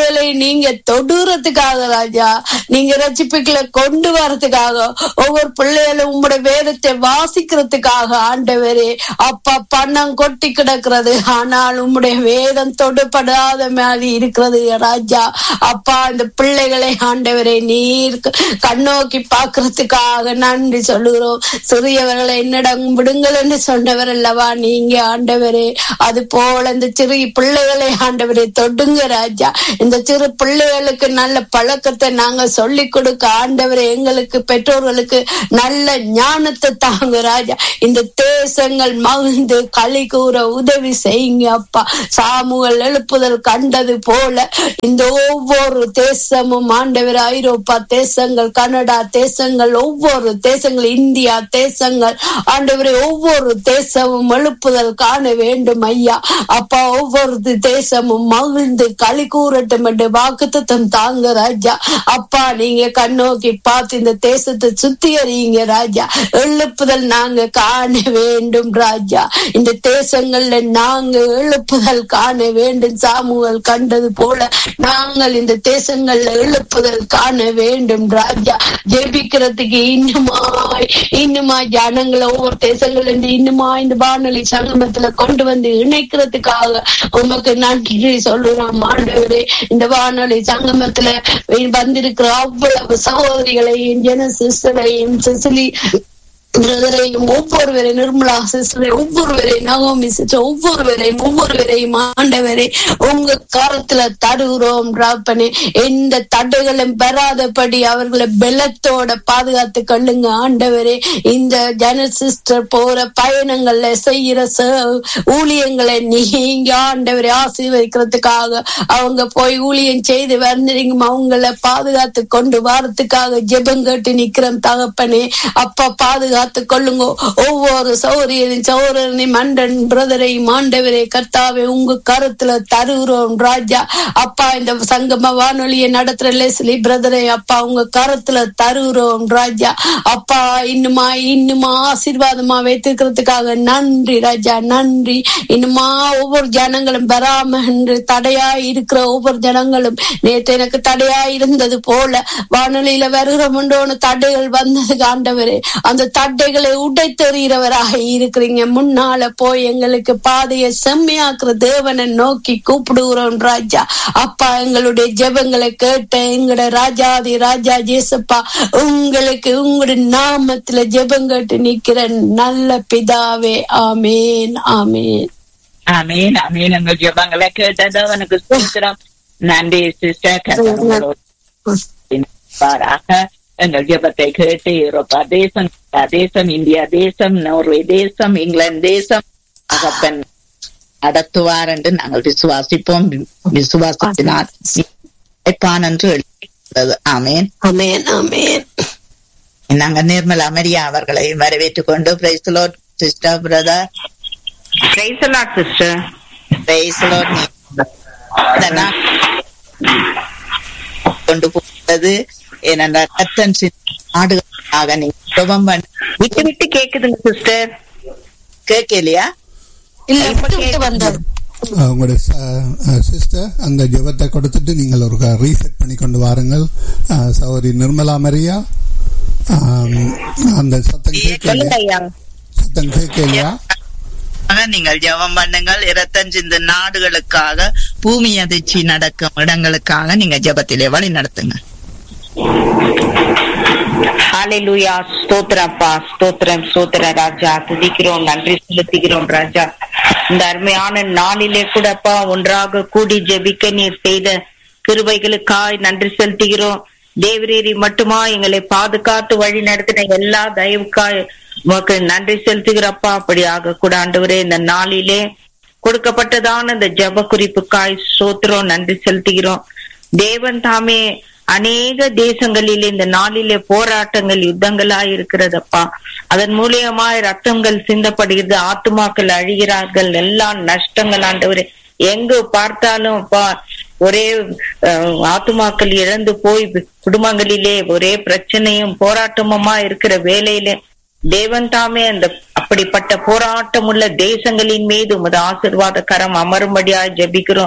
நீங்க தொடுறதுக்காக ராஜா நீங்க ரட்சிப்புகளை கொண்டு வரதுக்காக ஒவ்வொரு பிள்ளைகளும் உங்களுடைய வேதத்தை வாசிக்கிறதுக்காக ஆண்டவரே அப்பா பணம் கொட்டி கிடக்கிறது ஆனால் உம்முடைய வேதம் தொடுபடாத மாதிரி இருக்கிறது ராஜா அப்பா இந்த பிள்ளைகளை ஆண்டவரை நீர் கண்ணோக்கி பார்க்கறதுக்காக நன்றி சொல்லுகிறோம் சிறியவர்களை என்னிடம் விடுங்கள் என்று சொன்னவர் அல்லவா நீங்க ஆண்டவரே அது போல இந்த சிறு பிள்ளைகளை ஆண்டவரை தொடுங்க ராஜா இந்த சிறு பிள்ளைகளுக்கு நல்ல பழக்கத்தை நாங்க சொல்லி கொடுக்க ஆண்டவரை எங்களுக்கு பெற்றோர்களுக்கு நல்ல ஞானத்தை தாங்க ராஜா இந்த தேசங்கள் மகிழ்ந்து களி கூற உதவி செய்யுங்க அப்பா சாமுகள் எழுப்புதல் கண்டது போல இந்த ஒவ்வொரு தேசமும் ஆண்டவர் ஐரோப்பா தேசங்கள் கனடா தேசங்கள் ஒவ்வொரு தேசங்கள் இந்தியா தேசங்கள் ஆண்டவரை ஒவ்வொரு தேசமும் எழுப்புதல் காண வேண்டும் ஐயா அப்பா ஒவ்வொரு தேசமும் மகிழ்ந்து களி கூறட்டும் என்று வாக்குத்தம் தாங்க ராஜா அப்பா நீங்க கண்ணோக்கி பார்த்து இந்த தேசத்தை சுத்திகரிங்க ராஜா எழுப்புதல் நாங்க காண வேண்டும் ராஜா இந்த தேசங்கள்ல நாங்க எழுப்புதல் காண வேண்டும் சாமுவல் கண்டது போல நாங்கள் இந்த தேசங்கள்ல எழுப்புதல் காண வேண்டும் ராஜா ஜெபிக்கிறதுக்கு இன்னுமாய் இன்னுமாய் ஜனங்களை ஒவ்வொரு தேசங்கள்ல இருந்து இன்னுமா இந்த வானொலி சங்கமத்துல கொண்டு வந்து இணைக்கிறதுக்காக உமக்கு நன்றி சொல்லுறோம் ஆண்டவரே இந்த வானொலி சங்கமத்துல வந்திருக்கிற அவ்வளவு சகோதரிகளையும் ஜன சிஸ்டரையும் சிசிலி பிரதரையும் ஒவ்வொருவரையும் நிர்மலா சிஸ்டரை ஒவ்வொருவரையும் நகோமி சிஸ்டர் ஒவ்வொருவரையும் ஒவ்வொருவரையும் ஆண்டவரை உங்க காலத்துல தருகிறோம் ராப்பனே எந்த தடைகளும் பெறாதபடி அவர்களை பெலத்தோட பாதுகாத்து கொள்ளுங்க ஆண்டவரே இந்த ஜன சிஸ்டர் போற பயணங்கள்ல செய்யற ஊழியங்களை நீங்க ஆண்டவரை ஆசீர்வதிக்கிறதுக்காக அவங்க போய் ஊழியம் செய்து வந்திருங்க அவங்கள பாதுகாத்து கொண்டு வாரத்துக்காக ஜெபம் கேட்டு நிக்கிறோம் தகப்பனே அப்பா பாதுகாத்து காத்து கொள்ளுங்க ஒவ்வொரு சௌரியரின் சௌரனையும் மண்டன் பிரதரையும் ஆண்டவரே கர்த்தாவே உங்க கருத்துல தருகிறோம் ராஜா அப்பா இந்த சங்கம வானொலியை நடத்துற லெஸ்லி பிரதரை அப்பா உங்க கருத்துல தருகிறோம் ராஜா அப்பா இன்னுமா இன்னுமா ஆசீர்வாதமா வைத்திருக்கிறதுக்காக நன்றி ராஜா நன்றி இன்னுமா ஒவ்வொரு ஜனங்களும் பெறாம என்று தடையா இருக்கிற ஒவ்வொரு ஜனங்களும் நேற்று எனக்கு தடையா இருந்தது போல வானொலியில வருகிறோம் தடைகள் வந்தது ஆண்டவரே அந்த தட்டைகளை உடைத்தெறிகிறவராக இருக்கிறீங்க முன்னால போய் எங்களுக்கு பாதையை செம்மையாக்குற தேவனை நோக்கி கூப்பிடுகிறோம் ராஜா அப்பா எங்களுடைய ஜெபங்களை கேட்ட எங்கட ராஜாதி ராஜா ஜேசப்பா உங்களுக்கு உங்களுடைய நாமத்துல ஜெபம் கேட்டு நிக்கிற நல்ல பிதாவே ஆமேன் ஆமேன் அமீன் அமீன் எங்கள் ஜெபங்களை கேட்டது அவனுக்கு சூத்திரம் நன்றி சிஸ்டர் எங்கள் ஜெபத்தை கேட்டு யூரோப்பா தேசம் தேசம் இந்தியா தேசம் நோர்வே தேசம் இங்கிலாந்து தேசம் அகப்பன் நடத்துவார் என்று நாங்கள் விசுவாசிப்போம் விசுவாசத்தினால் என்று எழுதுகிறது ஆமேன் ஆமேன் ஆமேன் நாங்க நிர்மலா மரியா அவர்களை வரவேற்றுக் கொண்டு praise the Lord sister brother praise the Lord sister praise the Lord கொண்டு போகிறது ஏனென்றால் கத்தன் நாடுகளுக்காக நீங்க ஜெபம் பண்ண விட்டு விட்டு கேக்குதுங்க சிஸ்டர் கேட்கலையா இல்ல விட்டு விட்டு வந்தது உங்களுடைய சிஸ்டர் அந்த ஜெபத்தை கொடுத்துட்டு நீங்கள் ஒரு ரீசெட் பண்ணி கொண்டு வாருங்கள் சௌரி நிர்மலா மரியா அந்த சத்தம் கேட்கலையா சத்தம் கேட்கலையா நீங்கள் ஜெபம் பண்ணுங்கள் இருபத்தஞ்சு இந்த நாடுகளுக்காக பூமி அதிர்ச்சி நடக்கும் இடங்களுக்காக நீங்க ஜெபத்திலே வழி நடத்துங்க ஹalleluya ஸ்தோத்திரப்பா ஸ்தோத்திரம் ஸ்தோத்திர ராஜா துதிக்கிறோம் நன்றி செலுத்துகிறோம் ராஜா இந்த அருமையான நாளிலே கூடப்பா ஒன்றாக கூடி ஜெபிக்க நீர் செய்த கிருபைகளுக்காய் நன்றி செலுத்துகிறோம் தேவரீரி மட்டுமா எங்களை பாதுகாத்து வழி நடத்தின எல்லா தயவுக்காய் உமக்கு நன்றி செலுத்துகிறப்பா அப்படியாக கூட ஆண்டவரே இந்த நாளிலே கொடுக்கப்பட்டதான இந்த ஜப குறிப்புக்காய் சோத்திரம் நன்றி செலுத்துகிறோம் தேவன் தாமே அநேக தேசங்களிலே இந்த நாளிலே போராட்டங்கள் யுத்தங்களா இருக்கிறதப்பா அதன் மூலியமாய் ரத்தங்கள் சிந்தப்படுகிறது ஆத்துமாக்கள் அழிகிறார்கள் எல்லா நஷ்டங்கள் ஆண்டவரே எங்கு பார்த்தாலும் அப்பா ஒரே ஆத்துமாக்கள் இழந்து போய் குடும்பங்களிலே ஒரே பிரச்சனையும் போராட்டமுமா இருக்கிற வேலையிலே தேவன் தாமே அந்த அப்படிப்பட்ட போராட்டம் உள்ள தேசங்களின் மீது உமது ஆசிர்வாத கரம் அமரும்படியா ஜெபிக்கிறோம்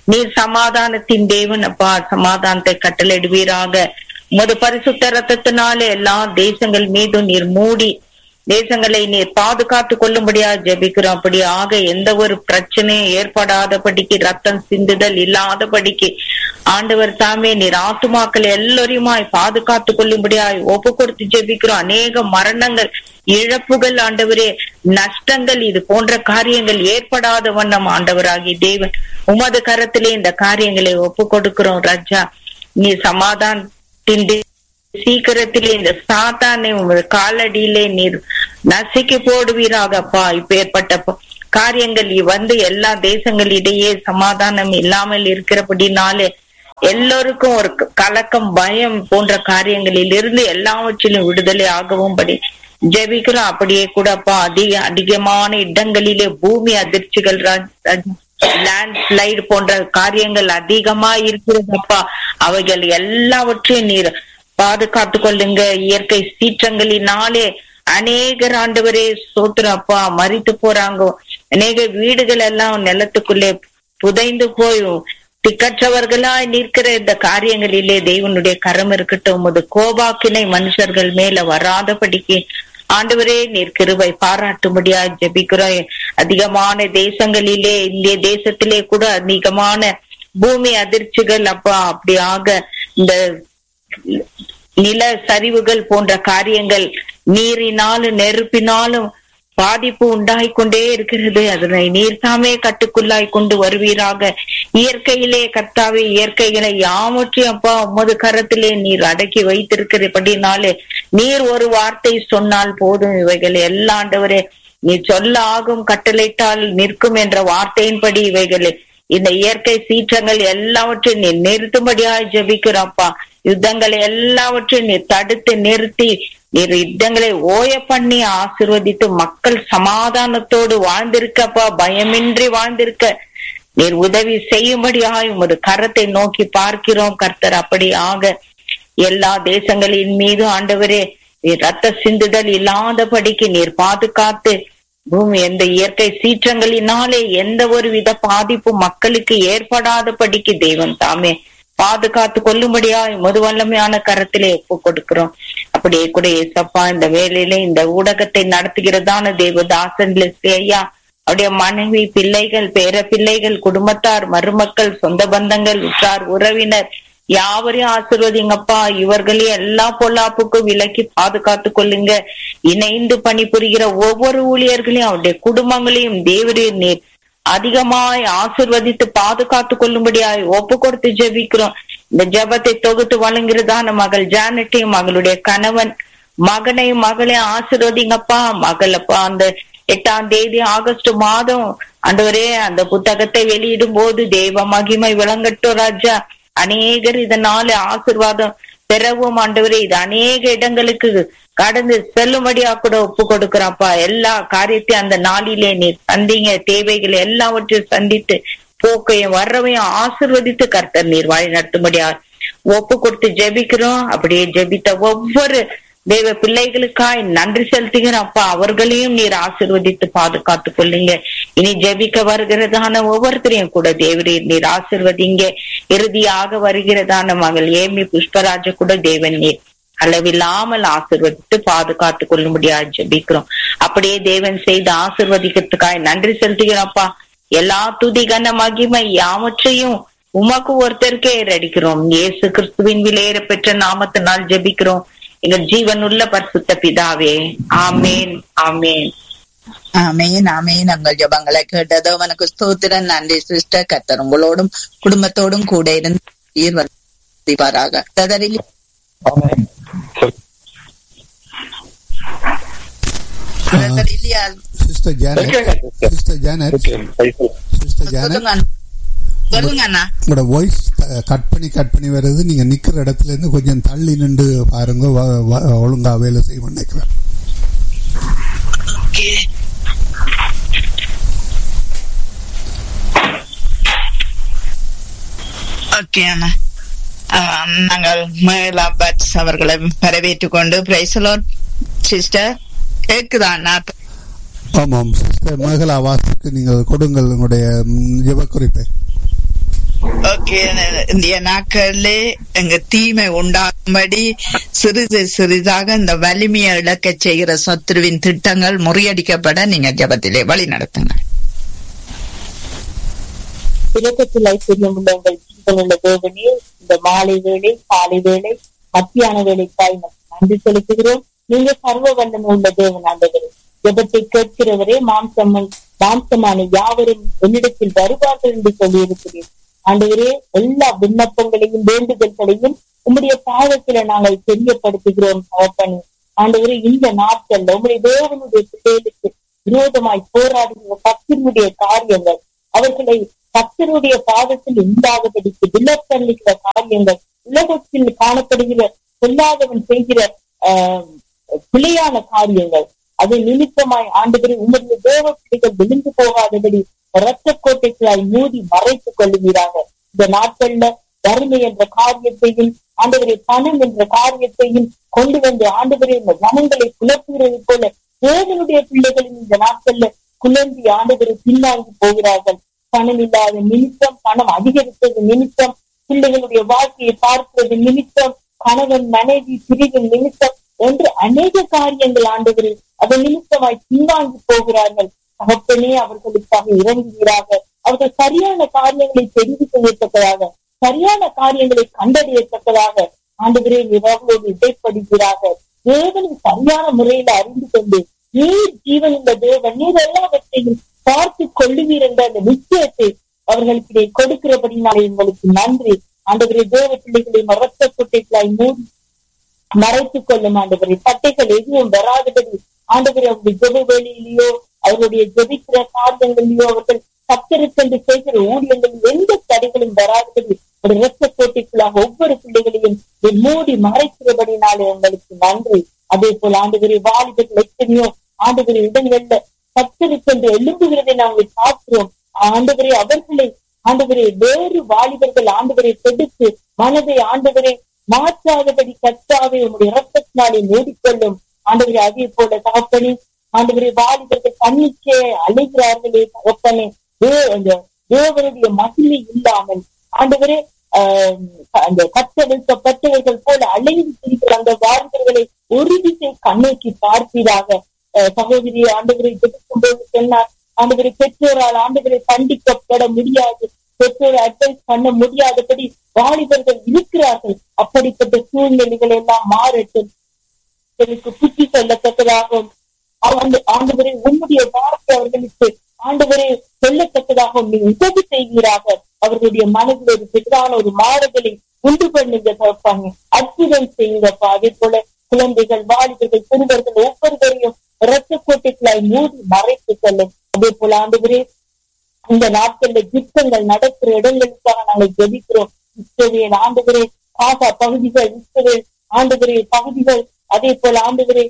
நீர் சமாதானத்தின் தேவன் அப்பா சமாதானத்தை கட்டளையிடுவீராக உமது பரிசுத்த ரத்தத்தினாலே எல்லா தேசங்கள் மீதும் நீர் மூடி தேசங்களை நீர் பாதுகாத்து கொள்ளும்படியா ஜெபிக்கிறோம் அப்படியாக எந்த ஒரு பிரச்சனையும் ஏற்படாதபடிக்கு ரத்தம் சிந்துதல் இல்லாதபடிக்கு ஆண்டவர் தாமே நீர் ஆத்துமாக்கள் எல்லோரையுமாய் பாதுகாத்து கொள்ளும்படியாய் ஒப்பு கொடுத்து ஜெபிக்கிறோம் அநேக மரணங்கள் இழப்புகள் ஆண்டவரே நஷ்டங்கள் இது போன்ற காரியங்கள் ஏற்படாத வண்ணம் ஆண்டவராகி தேவன் உமது கரத்திலே இந்த காரியங்களை ஒப்பு கொடுக்கிறோம் ராஜா நீ சமாதானத்தின் சீக்கிரத்திலே இந்த சாத்தானை உமது காலடியிலே நீர் நசுக்கி போடுவீராக அப்பா இப்பேற்பட்ட ப- காரியங்கள் வந்து எல்லா தேசங்களிடையே சமாதானம் இல்லாமல் இருக்கிறபடினாலே எல்லோருக்கும் ஒரு க- கலக்கம் பயம் போன்ற காரியங்களில் இருந்து எல்லாவற்றிலும் விடுதலை ஆகவும்படி ஜெபிக்கிறோம் அப்படியே கூட அப்பா அதிக அதிகமான இடங்களிலே பூமி அதிர்ச்சிகள் லேண்ட் ஸ்லைடு போன்ற காரியங்கள் அதிகமா இருக்கிறதப்பா அவைகள் எல்லாவற்றையும் நீர் பாதுகாத்து கொள்ளுங்க இயற்கை சீற்றங்களினாலே அநேகர் ஆண்டவரே சோத்திரம் அப்பா மறித்து போறாங்க அநேக வீடுகள் எல்லாம் நிலத்துக்குள்ளே புதைந்து போய் திக்கற்றவர்களாய் நிற்கிற இந்த காரியங்களிலே தெய்வனுடைய கரம் இருக்கட்டும் உமது கோபாக்கினை மனுஷர்கள் மேல வராதபடிக்கு ஆண்டவரே நீர் கிருபை பாராட்டும்படியா ஜெபிக்கிறோம் அதிகமான தேசங்களிலே இந்திய தேசத்திலே கூட அதிகமான பூமி அதிர்ச்சிகள் அப்பா அப்படியாக இந்த நில சரிவுகள் போன்ற காரியங்கள் நீரினாலும் நெருப்பினாலும் பாதிப்பு உண்டாய் கொண்டே இருக்கிறது அதனை நீர் தாமே கட்டுக்குள்ளாய் கொண்டு வருவீராக இயற்கையிலே கர்த்தாவே இயற்கைகளை யாவற்றையும் அப்பா உமது கரத்திலே நீர் அடக்கி வைத்திருக்கிறபடினாலே நீர் ஒரு வார்த்தை சொன்னால் போதும் இவைகள் எல்லா ஆண்டவரே நீ சொல்ல ஆகும் கட்டளையிட்டால் நிற்கும் என்ற வார்த்தையின்படி இவைகளை இந்த இயற்கை சீற்றங்கள் எல்லாவற்றையும் நீ நிறுத்தும்படியாய் ஜெபிக்கிறோம்ப்பா யுத்தங்களை எல்லாவற்றையும் நீ தடுத்து நிறுத்தி நீர் யுத்தங்களை ஓய பண்ணி ஆசிர்வதித்து மக்கள் சமாதானத்தோடு வாழ்ந்திருக்கப்பா பயமின்றி வாழ்ந்திருக்க நீர் உதவி செய்யும்படியாய் உமது கரத்தை நோக்கி பார்க்கிறோம் கர்த்தர் அப்படி ஆக எல்லா தேசங்களின் மீது ஆண்டவரே நீர் ரத்த சிந்துதல் இல்லாதபடிக்கு நீர் பாதுகாத்து பூமி எந்த இயற்கை சீற்றங்களினாலே எந்த ஒரு வித பாதிப்பு மக்களுக்கு ஏற்படாதபடிக்கு தெய்வம் தாமே பாதுகாத்து கொள்ளும்படியா மது வல்லமையான கரத்திலே ஒப்பு கொடுக்கிறோம் அப்படியே கூட ஏசப்பா இந்த வேலையில இந்த ஊடகத்தை நடத்துகிறதான தேவதாசன் லெஸ்லி ஐயா அவருடைய மனைவி பிள்ளைகள் பேர பிள்ளைகள் குடும்பத்தார் மருமக்கள் சொந்த பந்தங்கள் உற்றார் உறவினர் யாவரையும் ஆசிர்வதிங்கப்பா இவர்களையும் எல்லா பொல்லாப்புக்கும் விலக்கி பாதுகாத்து கொள்ளுங்க இணைந்து பணிபுரிகிற ஒவ்வொரு ஊழியர்களையும் அவருடைய குடும்பங்களையும் தேவரீர் நீர் அதிகமாய் ஆசிர்வதித்து பாதுகாத்து கொள்ளும்படியாய் ஒப்பு கொடுத்து ஜெபிக்கிறோம் இந்த ஜெபத்தை தொகுத்து வழங்குகிறதான மகள் ஜானட்டையும் மகளுடைய கணவன் மகனையும் மகளையும் ஆசிர்வதிங்கப்பா மகளப்பா அந்த எட்டாம் தேதி ஆகஸ்ட் மாதம் ஆண்டவரே அந்த புத்தகத்தை வெளியிடும் போது தெய்வ மகிமை விளங்கட்டும் ராஜா அநேகர் இதனால ஆசிர்வாதம் பெறவும் ஆண்டவரே இது அநேக இடங்களுக்கு கடந்து செல்லும்படியா கூட ஒப்பு கொடுக்கிறப்பா எல்லா காரியத்தையும் அந்த நாளிலே நீ சந்திங்க தேவைகளை எல்லாவற்றையும் சந்தித்து போக்கையும் வர்றவையும் ஆசிர்வதித்து கர்த்தர் நீர் வழி நடத்தும்படியா ஒப்பு கொடுத்து ஜெபிக்கிறோம் அப்படியே ஜெபித்த ஒவ்வொரு தேவ பிள்ளைகளுக்காய் நன்றி செலுத்துகிறோம் அப்பா அவர்களையும் நீர் ஆசிர்வதித்து பாதுகாத்து கொள்ளுங்க இனி ஜெபிக்க வருகிறதான ஒவ்வொருத்தரையும் கூட தேவரீர் நீர் ஆசிர்வதிங்க இறுதியாக வருகிறதான மகள் ஏமி புஷ்பராஜ கூட தேவன் நீர் அளவில்லாமல் ஆசிர்வதித்து பாதுகாத்து கொள்ளும்படியா ஜெபிக்கிறோம் அப்படியே தேவன் செய்து ஆசிர்வதிக்கிறதுக்காய் நன்றி செலுத்துகிறோம்ப்பா எல்லா துதி கன மகிமை யாவற்றையும் உமக்கு ஒருத்தருக்கே ஏறடிக்கிறோம் இயேசு கிறிஸ்துவின் விலையேற பெற்ற நாமத்தினால் ஜெபிக்கிறோம் எங்கள் ஜீவனுள்ள பரிசுத்த பிதாவே ஆமேன் ஆமேன் ஆமேன் ஆமேன் உங்கள் ஜபங்களை கேட்டதோ உனக்கு ஸ்தோத்திரன் நன்றி சிஸ்டர் கத்தர் உங்களோடும் குடும்பத்தோடும் கூட இருந்து தீர்வதிப்பாராக ததரில் பிரதர் இல்லையா sister Janet sister Janet sister Janet சொல்லுங்க அண்ணா. சொல்லுங்க அண்ணா உங்களோட வாய்ஸ் கட் பண்ணி கட் பண்ணி வருது நீங்க நிக்கிற இடத்துல இருந்து கொஞ்சம் தள்ளி நின்று பாருங்க வ- வ- ஒழுங்கா வேலை செய்ய நினைக்கிறேன் ஓகே அண்ணா ஆஹ், நாங்கள் மேலா பட்ஸ் அவர்களை வரவேற்றுக் கொண்டு பிரைசலோட் சிஸ்டர் கேக்குதா அண்ணா ஆமாம் சிஸ்டர் மேகலா வாசுக்கு நீங்கள் கொடுங்கள் உங்களுடைய ம், ஜெப குறிப்பை ஓகே இந்திய நாட்களிலே எங்க தீமை உண்டாகும்படி சிறிது சிறிதாக இந்த வலிமையை இழக்க செய்கிற சத்துருவின் திட்டங்கள் முறியடிக்கப்பட நீங்க ஜபத்திலே வழி நடத்துங்க இரக்கத்தில் ஐஸ்வர்யம் உள்ள உங்கள் ஜீவனுள்ள தேவனே இந்த மாலை வேளை காலை வேளை மத்தியான வேலைக்காய் உமக்கு நன்றி செலுத்துகிறோம் நீங்க சர்வ வல்லமை உள்ள தேவன் ஆண்டவரே ஜெபத்தை கேட்கிறவரே மாம்சம் மாம்சமான யாவரும் என்னிடத்தில் வருவார்கள் என்று சொல்லியிருக்கிறேன் ஆண்டவரே எல்லா விண்ணப்பங்களையும் வேண்டுதல்களையும் உம்முடைய பாதத்தில நாங்கள் தெரியப்படுத்துகிறோம் தகப்பனே ஆண்டவரே இந்த நாட்கள்ல உம்முடைய தேவனுடைய பிள்ளைகளுக்கு விரோதமாய் போராடுகிற கத்தினுடைய காரியங்கள் அவர்களை கத்தருடைய பாதத்தில் உண்டாகும்படிக்கு விலக்கல்லுகிற காரியங்கள் உலகத்தில் காணப்படுகிற சொல்லாதவன் செய்கிற ஆஹ் பிழையான காரியங்கள் அதை நிமித்தமாய் ஆண்டுகளை உங்களுடைய தேவ பிள்ளைகள் விழுந்து போகாதபடி இரத்த கோட்டைகளாய் மூடி மறைத்துக் கொள்ளுகிறாங்க இந்த நாட்கள்ல வறுமை என்ற காரியத்தையும் ஆண்டவரை பணம் என்ற காரியத்தையும் கொண்டு வந்து ஆண்டவரை இந்த ஜனங்களை குழப்புகிறது போல தேவனுடைய பிள்ளைகளின் இந்த நாட்கள்ல குழந்தை ஆண்டவரை பின்வாங்கி போகிறார்கள் பணம் இல்லாத நிமித்தம் பணம் அதிகரித்தது நிமித்தம் பிள்ளைகளுடைய வாழ்க்கையை பார்க்கிறது நிமித்தம் கணவன் மனைவி பிரிவு நிமித்தம் என்று அநேக காரியங்கள் ஆண்டவரில் அதன் நிமித்தமாய் பின்வாங்கி போகிறார்கள் தகப்பனே அவர்களுக்காக இறங்குகிறார்கள் அவர்கள் சரியான காரியங்களை தெரிந்து செய்யத்தக்கதாக சரியான காரியங்களை கண்டறியத்தக்கதாக ஆண்டவரே அவர்களோடு இடைப்படுகிறார்கள் தேவனை சரியான முறையில அறிந்து கொண்டு நீர் ஜீவன் இந்த தேவன் நீர் எல்லாவற்றையும் பார்த்து கொள்ளுவீர் என்ற அந்த நிச்சயத்தை அவர்களுக்கு கொடுக்கிறபடினாலே உங்களுக்கு நன்றி ஆண்டவரே தேவ பிள்ளைகளை மரத்த குட்டைகளாய் மூடி மறைத்துக் கொள்ளும் ஆண்டவரை பட்டைகள் எதுவும் வராதபடி ஆண்டவரை அவருடைய ஜெப வேலையிலேயோ அவருடைய ஜெபிக்கிற காரியங்களிலேயோ அவர்கள் கத்தருக்கென்று செய்கிற ஊழியங்களில் எந்த தடைகளும் வராதபடி ஒரு இரத்த கோட்டைக்குள்ளாக ஒவ்வொரு பிள்ளைகளையும் மூடி மறைக்கிறபடினாலே உங்களுக்கு நன்றி அதே போல ஆண்டுவரை வாலிபர்கள் எத்தனையோ ஆண்டுவரை இடங்கள்ல கத்தருக்கென்று எழும்புகிறதை நாங்கள் பார்க்கிறோம் ஆண்டவரே அவர்களை ஆண்டவரே வேறு வாலிபர்கள் ஆண்டவரை கொடுத்து மனதை ஆண்டவரை மாற்றாதபடி கத்தாவே உங்களுடைய இரத்தத்தினாலே மூடிக்கொள்ளும் ஆண்டவரே அதே போல தகப்பனே ஆண்டவரே வாலிபர்கள் தன்னிச்சே அழைகிறார்களே தகப்பனே அந்த தேவனுடைய மகிமை இல்லாமல் ஆண்டவரே அந்த கத்தவிழ்க்கப்பட்டவர்கள் போல அழைந்து திரிகிற அந்த வாலிபர்களை ஒரு திசை கண்ணோக்கி பார்ப்பீராக சகோதரி ஆண்டவரை ஜெபிக்கும் போது சொன்னார் ஆண்டவரை பெற்றோரால் ஆண்டவரை கண்டிக்கப்பட முடியாது பெற்றோரை அட்வைஸ் பண்ண முடியாதபடி வாலிபர்கள் இருக்கிறார்கள் அப்படிப்பட்ட சூழ்நிலைகள் எல்லாம் மாறட்டும் எனக்கு புத்தி சொல்லத்தக்கதாகவும் அந்த ஆண்டவரை உன்னுடைய வார்த்தை அவர்களுக்கு ஆண்டவரை சொல்லத்தக்கதாகவும் நீ உதவி செய்வீராக அவர்களுடைய மனதில் ஒரு பெரிதான ஒரு மாறுதலை உண்டு பண்ணுங்க தப்பாங்க அற்புதம் செய்யுங்கப்பா அதே போல குழந்தைகள் வாலிபர்கள் சிறுவர்கள் ஒவ்வொருவரையும் இரத்த கோட்டைகளாய் மூடி மறைத்து கொள்ளும் அதே போல ஆண்டவரே இந்த நாட்கள்ல யுத்தங்கள் நடக்கிற இடங்களுக்காக நாங்கள் ஜெபிக்கிறோம் இஸ்ரவேல் ஆண்டுகிறே காசா பகுதிகள் இஸ்ரவேல் ஆண்டுகிறே பகுதிகள் அதே போல ஆண்டுகிறே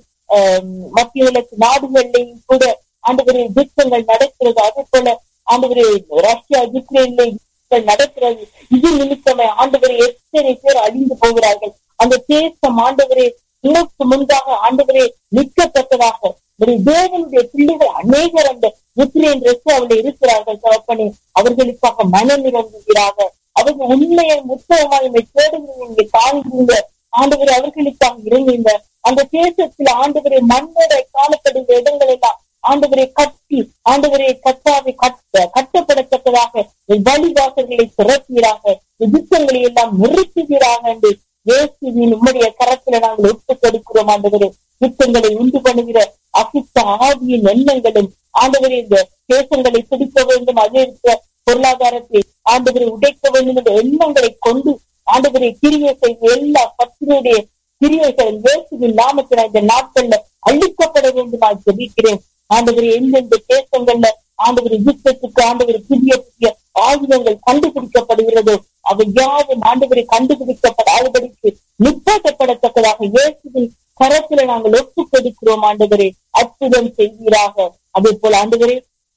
மத்திய விளக்கு நாடுகள்லையும் கூட ஆண்டுகிறே யுத்தங்கள் நடக்கிறது அதே போல ஆண்டுகிறே ரஷ்யா யுக்ரைன்ல நடக்கிறது இது நிமித்தமே ஆண்டுவரை எத்தனை பேர் அழிந்து போகிறார்கள் அந்த தேசம் ஆண்டவரே உனக்கு முன்பாக ஆண்டவரே நிற்கத்தக்கதாக ஒரு தேவனுடைய பிள்ளைகள் அநேகர் அந்த யுக்ரைன் ரஷ்யாவில் இருக்கிறார்கள் தகப்பனே அவர்களுக்காக மனம் இறங்குகிறார்கள் அவர்கள் உண்மையை முத்தகமாக தேடுகிறீங்க தாங்குங்க ஆண்டவர் அவர்களுக்காக இறங்குங்க அந்த தேசத்தில் ஆண்டவரை மண்ணோட காணப்படுகிற இடங்கள் எல்லாம் ஆண்டவரை கட்டி ஆண்டவரை கட்டாவை கட்ட கட்டப்படத்தக்கதாக வழிவாசல்களை திறப்பீராக யுத்தங்களை எல்லாம் நிறுத்துவீராக என்று இயேசுவின் உம்முடைய கரத்துல நாங்கள் ஒப்புக் கொடுக்கிறோம் ஆண்டவரே யுத்தங்களை உண்டு பண்ணுகிற அசித்த ஆவியின் எண்ணங்களும் ஆண்டவரே இந்த தேசங்களை பிடிக்க வேண்டும் அதே இருக்கிற பொருளாதாரத்தை ஆண்டவரை உடைக்க வேண்டும் என்ற எண்ணங்களை கொண்டு ஆண்டவரை கிரிய செய்த எல்லா பத்தினுடைய கிரியைகள் இயேசுவின் நாமத்தில் இந்த நாட்கள்ல அழிக்கப்பட வேண்டுமா ஜெபிக்கிறேன் ஆண்டவர் எந்தெந்த தேசங்கள்ல ஆண்டவர் யுத்தத்துக்கு ஆண்டவர் புதிய புதிய ஆயுதங்கள் கண்டுபிடிக்கப்படுகிறதோ அவை யாவும் ஆண்டவரை கண்டுபிடிக்கப்படாதபடிக்கு நிப்பாட்டப்படத்தக்கதாக இயேசுவின் கரத்துல நாங்கள் ஒப்புக் கொடுக்கிறோம் ஆண்டவரே அற்புதம் செய்வீராக அதே போல ஆண்டவரே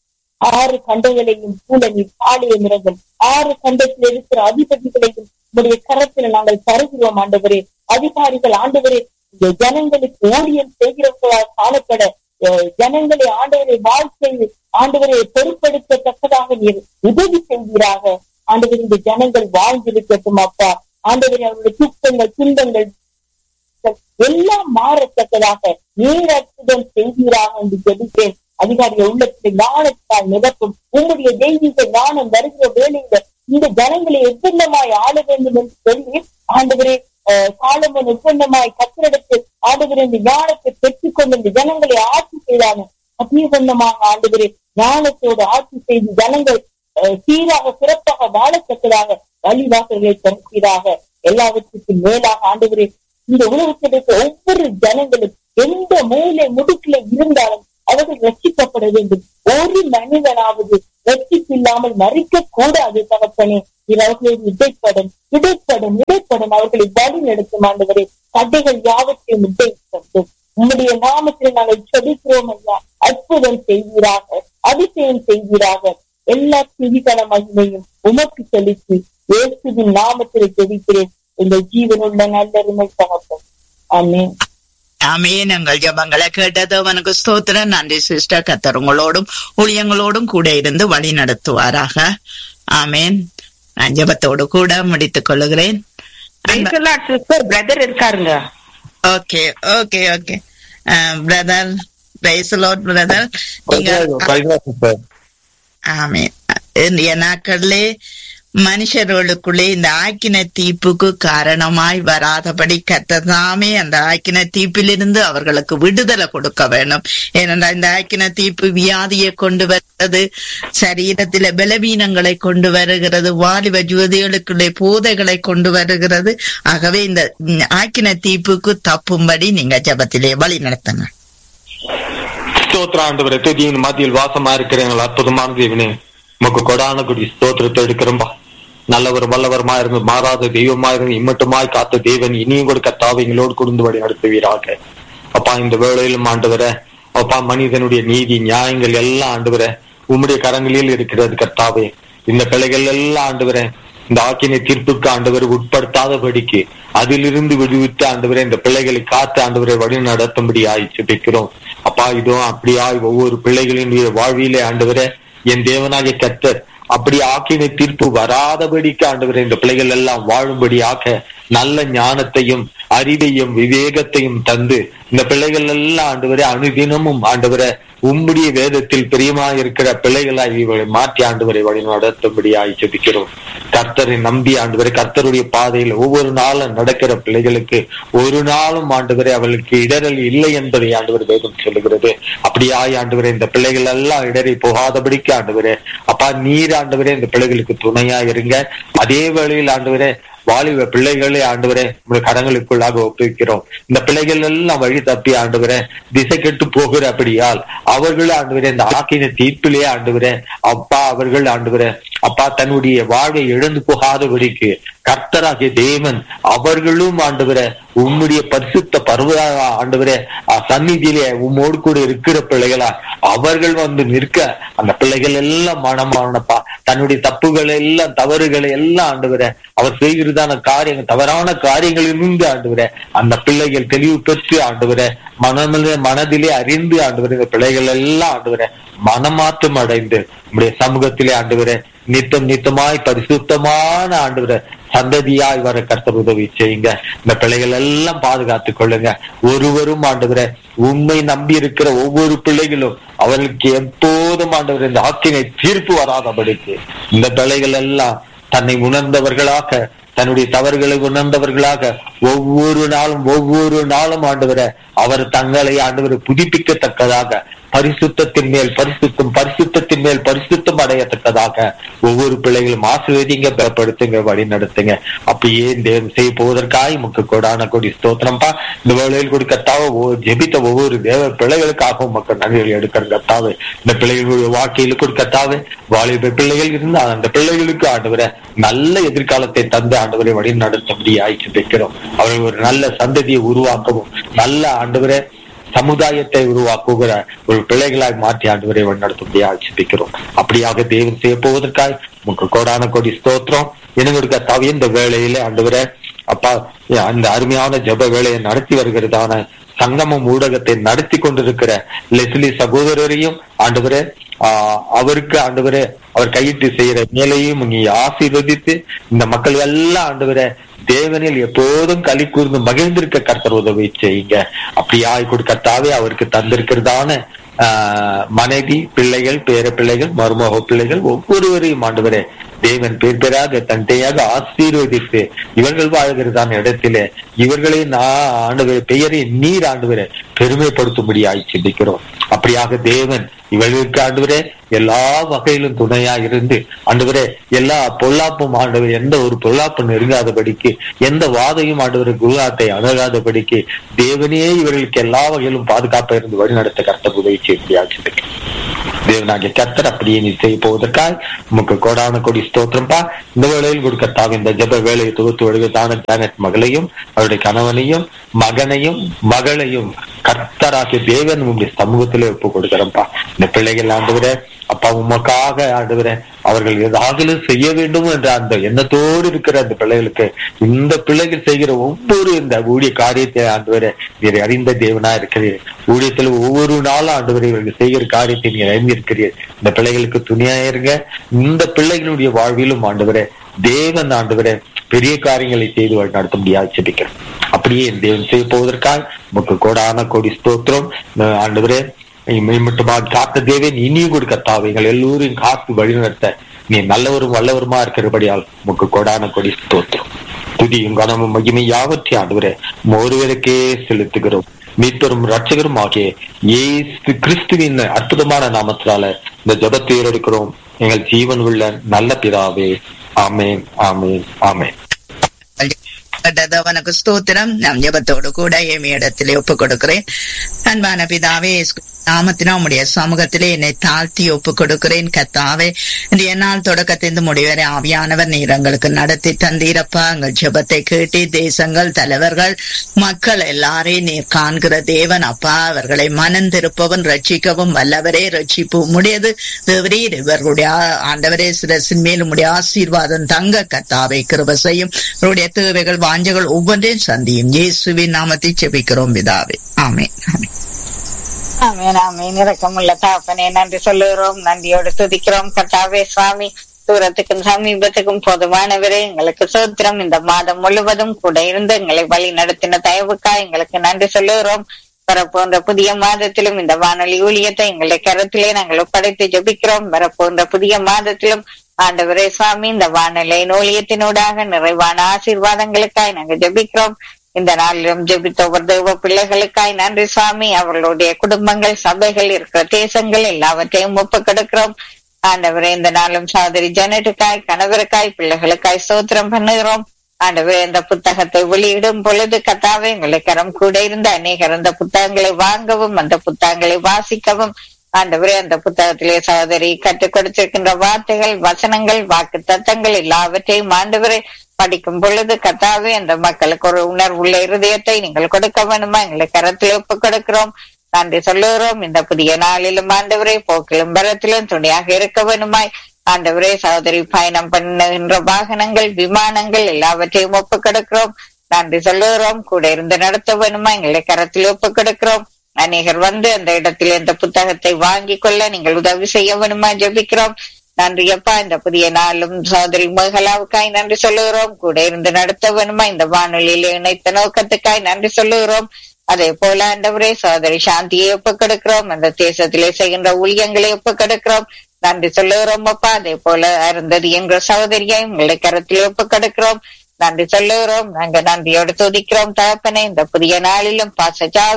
ஆறு கண்டங்களையும் கூட நீ பாலிய மிரங்கள் ஆறு கண்டத்தில் இருக்கிற அதிபதிகளையும் உடைய கரத்துல நாங்கள் தருகிறோம் ஆண்டவரே அதிகாரிகள் ஆண்டவரே இந்த ஜனங்களுக்கு ஊழியம் செய்கிறவர்களால் காணப்பட ஜனங்களை ஆண்டவரை வாழ்க்கை ஆண்டவரை பொருட்படுத்தத்தக்கதாக நீர் உதவி செய்வீராக ஆண்டவர் இந்த ஜனங்கள் வாழ்ந்திருக்கட்டும் அப்பா ஆண்டவர் அவருடைய துக்கங்கள் துன்பங்கள் எல்லாம் மாறத்தக்கதாக நீர் அற்புதம் செய்வீராக என்று ஜெபித்தேன் அதிகாரிகள் உள்ளத்தை ஞானத்தால் நிரப்பும் உங்களுடைய தெய்வீக ஞானம் வருகிற வேலையில இந்த ஜனங்களை எவ்வளமாய் ஆள வேண்டும் என்று சொல்லி ஆண்டவரே காலமன் ஒப்பந்தமாய் கத்திரடத்தில் ஆண்டவரே இந்த ஞானத்தை பெற்றுக்கொண்டு இந்த ஜனங்களை ஆட்சி செய்தாங்க அபீபந்தமாக ஆண்டவரே ஞானத்தோடு ஆட்சி செய்து ஜனங்கள் சீராக சிறப்பாக வாழத்தக்கதாக வழிவாசல்களை திறக்கிறாக எல்லாவற்றுக்கும் மேலாக ஆண்டவரே இந்த உலகத்தில் இருக்க ஒவ்வொரு ஜனங்களும் எந்த மூலை முடுக்கில இருந்தாலும் அவர்கள் ரட்சிக்கப்பட வேண்டும் ஒரு மனிதனாவது ரட்சிப்பில்லாமல் மறிக்க கூடாது தகப்பனே இது அவர்களுடைய இடைப்படும் இடைப்படும் இடைப்படும் அவர்களை வழி நடத்தும் ஆண்டவரே தடைகள் யாவற்றையும் இடைப்படும் உம்முடைய நாமத்தில் நாங்கள் செபிக்கிறோம் ஐயா அற்புதம் செய்வீராக அதிசயம் செய்வீராக எல்லா துதிகன மகிமையும் உமக்கு செலுத்தி இயேசுவின் நாமத்தில் ஜெபிக்கிறேன் எங்கள் ஜீவனுள்ள நல்லருமை தகப்பன் ஆமேன் ஆமேன் எங்கள் ஜபங்களை கேட்டது அவனுக்கு ஸ்தோத்திரம் நன்றி சிஸ்டர் கத்தர் உங்களோடும் ஊழியங்களோடும் கூட இருந்து வழி நடத்துவாராக ஆமேன் நான் ஜபத்தோடு கூட முடித்துக் கொள்ளுகிறேன் பிரதர் இருக்காருங்க okay okay okay brother praise the Lord brother நீங்க ஆமேன் நாட்களிலே மனுஷர்களுக்குள்ளே இந்த ஆக்கின தீப்புக்கு காரணமாய் வராதபடி கத்ததாமே அந்த ஆக்கின தீப்பிலிருந்து அவர்களுக்கு விடுதலை கொடுக்க வேண்டும் ஏனென்றால் இந்த ஆக்கின தீப்பு வியாதியை கொண்டு வருகிறது சரீரத்தில பலவீனங்களை கொண்டு வருகிறது வாலிப ஜோதிகளுக்குள்ளே போதைகளை கொண்டு வருகிறது ஆகவே இந்த ஆக்கின தீப்புக்கு தப்பும்படி நீங்க ஜபத்திலே வழி நடத்துங்க ஸ்தோத்திர ஆண்டவரை துதியின் மத்தியில் வாசமா இருக்கிற எங்கள் அற்புதமான தேவனே உமக்கு கொடான குடி ஸ்தோத்திரத்தை எடுக்கிறோம்பா நல்லவர் வல்லவரமா இருந்து மாறாத தெய்வமா இருந்து இம்மட்டுமாய் காத்த தேவன் இனியும் கூட கத்தாவை எங்களோடு குடுந்து வழி நடத்துவீராக அப்பா இந்த வேளையிலும் ஆண்டவர அப்பா மனிதனுடைய நீதி நியாயங்கள் எல்லாம் ஆண்டவர உம்முடைய கரங்களில் இருக்கிறது கர்த்தாவே இந்த பிள்ளைகள் எல்லாம் ஆண்டவர இந்த ஆக்கினை தீர்ப்புக்கு ஆண்டவர் உட்படுத்தாதபடிக்கு அதிலிருந்து விடுவித்து ஆண்டவரை இந்த பிள்ளைகளை காத்து ஆண்டவரை வழி நடத்தும்படி ஆயிடுச்சு அப்பா இதுவும் அப்படியாய் ஒவ்வொரு பிள்ளைகளின் வாழ்விலே ஆண்டவரை என் தேவனாகிய கத்தர் அப்படி ஆக்கின தீர்ப்பு வராதபடிக்கு ஆண்டவர் இந்த பிள்ளைகள் எல்லாம் வாழும்படியாக நல்ல ஞானத்தையும் அறிவையும் விவேகத்தையும் தந்து இந்த பிள்ளைகள் எல்லாம் ஆண்டவரை அனுதினமும் ஆண்டவரை உம்முடைய வேதத்தில் பிரியமா இருக்கிற பிள்ளைகளாய் இவர்களை மாற்றி ஆண்டவரை வழி நடத்தும்படியாய் ஜெபிக்கிறோம் கர்த்தரை நம்பி ஆண்டவரை கர்த்தருடைய பாதையில் ஒவ்வொரு நாளும் நடக்கிற பிள்ளைகளுக்கு ஒரு நாளும் ஆண்டவரை அவளுக்கு இடரல் இல்லை என்பதை ஆண்டவர் வேதம் சொல்லுகிறது அப்படியாய் ஆண்டவரை இந்த பிள்ளைகள் எல்லாம் இடறி போகாதபடிக்கு ஆண்டவரே அப்பா நீர் ஆண்டவரே இந்த பிள்ளைகளுக்கு துணையா இருங்க அதே வேளையில் ஆண்டவரே வாலிப பிள்ளைகளே ஆண்டவரே உங்களுடைய கடங்களுக்குள்ளாக ஒப்புவிக்கிறோம் இந்த பிள்ளைகள் எல்லாம் வழி தப்பி ஆண்டவரே திசை கெட்டு போகிற அப்படியால் அவர்கள் ஆண்டவரே இந்த ஆக்கின தீர்ப்பிலே ஆண்டவரே அப்பா அவர்கள் ஆண்டவரே அப்பா தன்னுடைய வாழ்வை இழந்து போகாதபடிக்கு கர்த்தராகிய தேவன் அவர்களும் ஆண்டவர உம்முடைய பரிசுத்த பருவ ஆண்டவரே சந்நிதியிலே உம்மோடு கூட இருக்கிற பிள்ளைகளா அவர்கள் வந்து நிற்க அந்த பிள்ளைகள் எல்லாம் மனமானப்பா தன்னுடைய தப்புகள் எல்லாம் தவறுகளை எல்லாம் ஆண்டவர அவர் செய்கிறதான காரியங்கள் தவறான காரியங்களிலிருந்து ஆண்டவர அந்த பிள்ளைகள் தெளிவு பெற்று ஆண்டவர மனதிலே மனதிலே அறிந்து ஆண்டவர இந்த பிள்ளைகள் எல்லாம் ஆண்டவர மனமாற்றம் அடைந்து நம்முடைய சமூகத்திலே ஆண்டவர நித்தம் நித்தமாய் பரிசுத்தமான ஆண்டவர சந்ததியாய் வர கர்த்தர் உதவி செய்யுங்க இந்த பிள்ளைகள் எல்லாம் பாதுகாத்துக் கொள்ளுங்க ஒருவரும் ஆண்டவர உண்மை நம்பி இருக்கிற ஒவ்வொரு பிள்ளைகளும் அவர்களுக்கு எப்போதும் ஆண்டவர் இந்த ஆக்கினை தீர்ப்பு வராதபடிக்கு இந்த பிள்ளைகள் எல்லாம் தன்னை உணர்ந்தவர்களாக தன்னுடைய தவறுகளை உணர்ந்தவர்களாக ஒவ்வொரு நாளும் ஒவ்வொரு நாளும் ஆண்டவர அவர் தங்களை ஆண்டவர் புதுப்பிக்கத்தக்கதாக பரிசுத்தத்தின் மேல் பரிசுத்தம் பரிசுத்தத்தின் மேல் பரிசுத்தம் அடையத்தக்கதாக ஒவ்வொரு பிள்ளைகளும் ஆசிர்வதிங்க பலப்படுத்துங்க வழி நடத்துங்க அப்படியே தேவம் செய்ய போவதற்காக முக்கு கொடான கொடி ஸ்தோத்திரம்பா இந்த வேளையில் கொடுக்கத்தாவ ஜெபித்த ஒவ்வொரு தேவ பிள்ளைகளுக்காகவும் மக்கள் நன்றிகள் எடுக்கிற கத்தாவே இந்த பிள்ளைகளுடைய வாழ்க்கையில் கொடுக்கத்தாவே வாலிப பிள்ளைகள் இருந்து அந்த பிள்ளைகளுக்கு ஆண்டவரை நல்ல எதிர்காலத்தை தந்து ஆண்டவரை வழி நடத்தும்படி ஆய்ச்சி வைக்கிறோம் அவர்கள் ஒரு நல்ல சந்ததியை உருவாக்கவும் நல்ல ஆண்டவரை சமுதாயத்தை உருவாக்குகிற ஒரு பிள்ளைகளாய் மாற்றி ஆண்டவரை வழிநடத்தும்படி ஆட்சிப்பிக்கிறோம் அப்படியாக தேவன் செய்ய போவதற்காக உங்களுக்கு கோடான கோடி ஸ்தோத்திரம் எனக்கு தவிர இந்த வேலையில ஆண்டவரை அப்பா அந்த அருமையான ஜப வேலையை நடத்தி வருகிறதான சங்கமம் ஊடகத்தை நடத்தி கொண்டிருக்கிற லெஸ்லி சகோதரரையும் ஆண்டவரே ஆஹ் அவருக்கு ஆண்டவரே அவர் கையிட்டு செய்யற மேலையும் நீ ஆசீர்வதித்து இந்த மக்கள் எல்லாம் ஆண்டவரே தேவனில் எப்போதும் களி கூர்ந்து மகிழ்ந்திருக்க கர்த்தர் உதவி செய்யுங்க அப்படியாய் கொடுக்கத்தாவே அவருக்கு தந்திருக்கிறதான ஆஹ் மனைவி பிள்ளைகள் பேர பிள்ளைகள் மருமக பிள்ளைகள் ஒவ்வொருவரையும் ஆண்டவரே தேவன் பேர் பேராக தந்தையாக ஆசீர்வதித்து இவர்கள் வாழ்கிறதான இடத்திலே இவர்களை நான் ஆண்டவரே பெயரை நீர் ஆண்டவரே பெருமைப்படுத்தும்படியாய் சிந்திக்கிறோம் அப்படியாக தேவன் இவர்களுக்கு ஆண்டவரே எல்லா வகையிலும் துணையா இருந்து ஆண்டவரே எல்லா பொல்லாப்பும் ஆண்டவர் எந்த ஒரு பொல்லாப்பும் நெருங்காதபடிக்கு எந்த வாதையும் ஆண்டவர் குருநாத்தை அணுகாதபடிக்கு தேவனே இவர்களுக்கு எல்லா வகையிலும் பாதுகாப்பா இருந்து வழிநடத்த கர்த்தர் உதவி செய்யும்படியாக தேவனாகிய கர்த்தர் அப்படியே நீ செய்ய போவதற்காக உமக்கு கோடான கொடி ஸ்தோத்திரம்பா இந்த வேளையில் கொடுக்கத்தாக இந்த ஜப வேலையை தொகுத்து வருவதான ஜானட் மகளையும் அவருடைய கணவனையும் மகனையும் மகளையும் கர்த்தராகிய தேவன் உங்களுடைய சமூகத்திலே ஒப்பு கொடுக்கிறோம்ப்பா இந்த பிள்ளைகள் ஆண்டுகிற அப்பா உமக்காக ஆண்டுகிற அவர்கள் ஏதாவது செய்ய வேண்டும் என்ற அந்த எண்ணத்தோடு இருக்கிற அந்த பிள்ளைகளுக்கு இந்த பிள்ளைகள் செய்கிற ஒவ்வொரு இந்த ஊழிய காரியத்தை ஆண்டுவர நீர் அறிந்த தேவனா இருக்கிறீர் ஊழியத்தில் ஒவ்வொரு நாளும் ஆண்டுவரை இவர்கள் செய்கிற காரியத்தை நீர் அறிந்திருக்கிறீர் இந்த பிள்ளைகளுக்கு துணியா இருங்க இந்த பிள்ளைகளுடைய வாழ்விலும் ஆண்டுவர தேவன் ஆண்டுவர பெரிய காரியங்களை செய்து வழி நடத்த முடியாது ஜெபிக்கிறோம் அப்படியே என் தேவன் செய்ய போவதற்காக உமக்கு கோடான கோடி ஸ்தோத்திரம் ஆண்டவரே மேம்பட்டுமாக காத்த தேவன் இனியும் கொடுக்க தாவைகள் எல்லோரையும் காத்து வழிநடத்த நீ நல்லவரும் வல்லவருமா இருக்கிறபடியால் உமக்கு கொடான கொடி ஸ்தோத்திரம் துதியும் கனமும் மகிமை யாவற்றை ஆண்டவரே ஒருவருக்கே செலுத்துகிறோம் மீட்பெரும் ரட்சகரும் ஆகிய ஏசு கிறிஸ்துவின் அற்புதமான நாமத்தினால இந்த ஜபத்தை எடுக்கிறோம் எங்கள் ஜீவன் உள்ள நல்ல பிதாவே ஆமேன் ஆமேன் ஆமேன் அவனுக்கு ஸ்தோத்திரம் நம் ஜபத்தோடு கூட ஏமி இடத்திலே ஒப்பு கொடுக்கிறேன் அன்பான பிதாவே நாமத்தினா உடைய சமூகத்திலே என்னை தாழ்த்தி ஒப்பு கொடுக்கிறேன் கத்தாவே இந்த என்னால் தொடக்கத்திலிருந்து முடிவரை ஆவியானவர் நீர் எங்களுக்கு நடத்தி தந்தீரப்பா எங்கள் ஜபத்தை கேட்டு தேசங்கள் தலைவர்கள் மக்கள் எல்லாரையும் நீர் காண்கிற தேவன் அப்பா அவர்களை மனம் திருப்பவன் ரட்சிக்கவும் வல்லவரே ரட்சிப்பு முடியது தேவரீர் இவர்களுடைய ஆண்டவரே சிரசின் மேல் உடைய ஆசீர்வாதம் தங்க கத்தாவை கிருப செய்யும் அவருடைய தேவைகள் வாஞ்சகள் ஒவ்வொன்றையும் சந்தியும் இயேசுவின் நாமத்தை செபிக்கிறோம் பிதாவே ஆமே ஆமே ஆமேன் ஆமேன் இரக்கமுள்ள தாப்பனே நன்றி சொல்லுகிறோம் நன்றியோடு துதிக்கிறோம் கர்த்தாவே சுவாமி தூரத்துக்கும் சமீபத்துக்கும் போதுமானவரே எங்களுக்கு சோத்திரம் இந்த மாதம் முழுவதும் கூட இருந்து எங்களை வழி நடத்தின தயவுக்கா எங்களுக்கு நன்றி சொல்லுகிறோம் வரப்போன்ற புதிய மாதத்திலும் இந்த வானொலி ஊழியத்தை எங்களுடைய கருத்திலே நாங்கள் ஒப்படைத்து ஜபிக்கிறோம் வரப்போன்ற புதிய மாதத்திலும் ஆண்டவரே சுவாமி இந்த வானொலி ஊழியத்தினூடாக நிறைவான ஆசீர்வாதங்களுக்காய் நாங்கள் ஜபிக்கிறோம் இந்த நாளிலும் ஜெபித்த ஒவ்வொரு தெய்வ பிள்ளைகளுக்காய் நன்றி சுவாமி அவர்களுடைய குடும்பங்கள் சபைகள் இருக்கிற தேசங்கள் எல்லாவற்றையும் ஒப்பு கொடுக்கிறோம் ஆண்டவரே இந்த நாளும் சாதரி ஜனட்டுக்காய் கணவருக்காய் பிள்ளைகளுக்காய் சோத்திரம் பண்ணுகிறோம் ஆண்டவரே இந்த புத்தகத்தை வெளியிடும் பொழுது கத்தாவே எங்களை கரம் கூட இருந்த அநேகர் அந்த புத்தகங்களை வாங்கவும் அந்த புத்தகங்களை வாசிக்கவும் ஆண்டவரே அந்த புத்தகத்திலே சகோதரி கற்றுக் கொடுத்திருக்கின்ற வார்த்தைகள் வசனங்கள் வாக்கு தத்தங்கள் எல்லாவற்றையும் ஆண்டவரே படிக்கும் பொழுது கத்தாவே அந்த மக்களுக்கு ஒரு உணர்வுள்ள இருதயத்தை நீங்கள் கொடுக்க வேணுமா எங்களை கரத்தில் ஒப்பு கொடுக்கிறோம் நன்றி சொல்லுகிறோம் இந்த புதிய நாளிலும் ஆண்டவரே போக்கிலும் பரத்திலும் துணையாக இருக்க வேணுமாய் ஆண்டவரே சகோதரி பயணம் பண்ணுகின்ற வாகனங்கள் விமானங்கள் எல்லாவற்றையும் ஒப்பு கொடுக்கிறோம் நன்றி சொல்லுகிறோம் கூட இருந்து நடத்த வேணுமா எங்களை கரத்தில் ஒப்பு கொடுக்கிறோம் அநேகர் வந்து அந்த இடத்தில் இந்த புத்தகத்தை வாங்கி கொள்ள நீங்கள் உதவி செய்ய வேணுமா ஜபிக்கிறோம் நன்றி அப்பா இந்த புதிய நாளும் சோதரி மகளாவுக்காய் நன்றி சொல்லுகிறோம் கூட இருந்து நடத்த வேணுமா இந்த வானொலியில இணைத்த நோக்கத்துக்காய் நன்றி சொல்லுகிறோம் அதே போல ஆண்டவரே சோதரி சாந்தியை ஒப்புக்கெடுக்கிறோம் அந்த தேசத்திலே செய்கின்ற ஊழியங்களை ஒப்புக்கெடுக்கிறோம் நன்றி சொல்லுகிறோம் அப்பா அதே போல அருந்ததி என்ற சகோதரியை உங்களை கருத்தில் ஒப்புக்கெடுக்கிறோம் நன்றி சொல்லுகிறோம் நாங்க நன்றியோடு துதிக்கிறோம் தகப்பனே இந்த புதிய நாளிலும் பாசஜா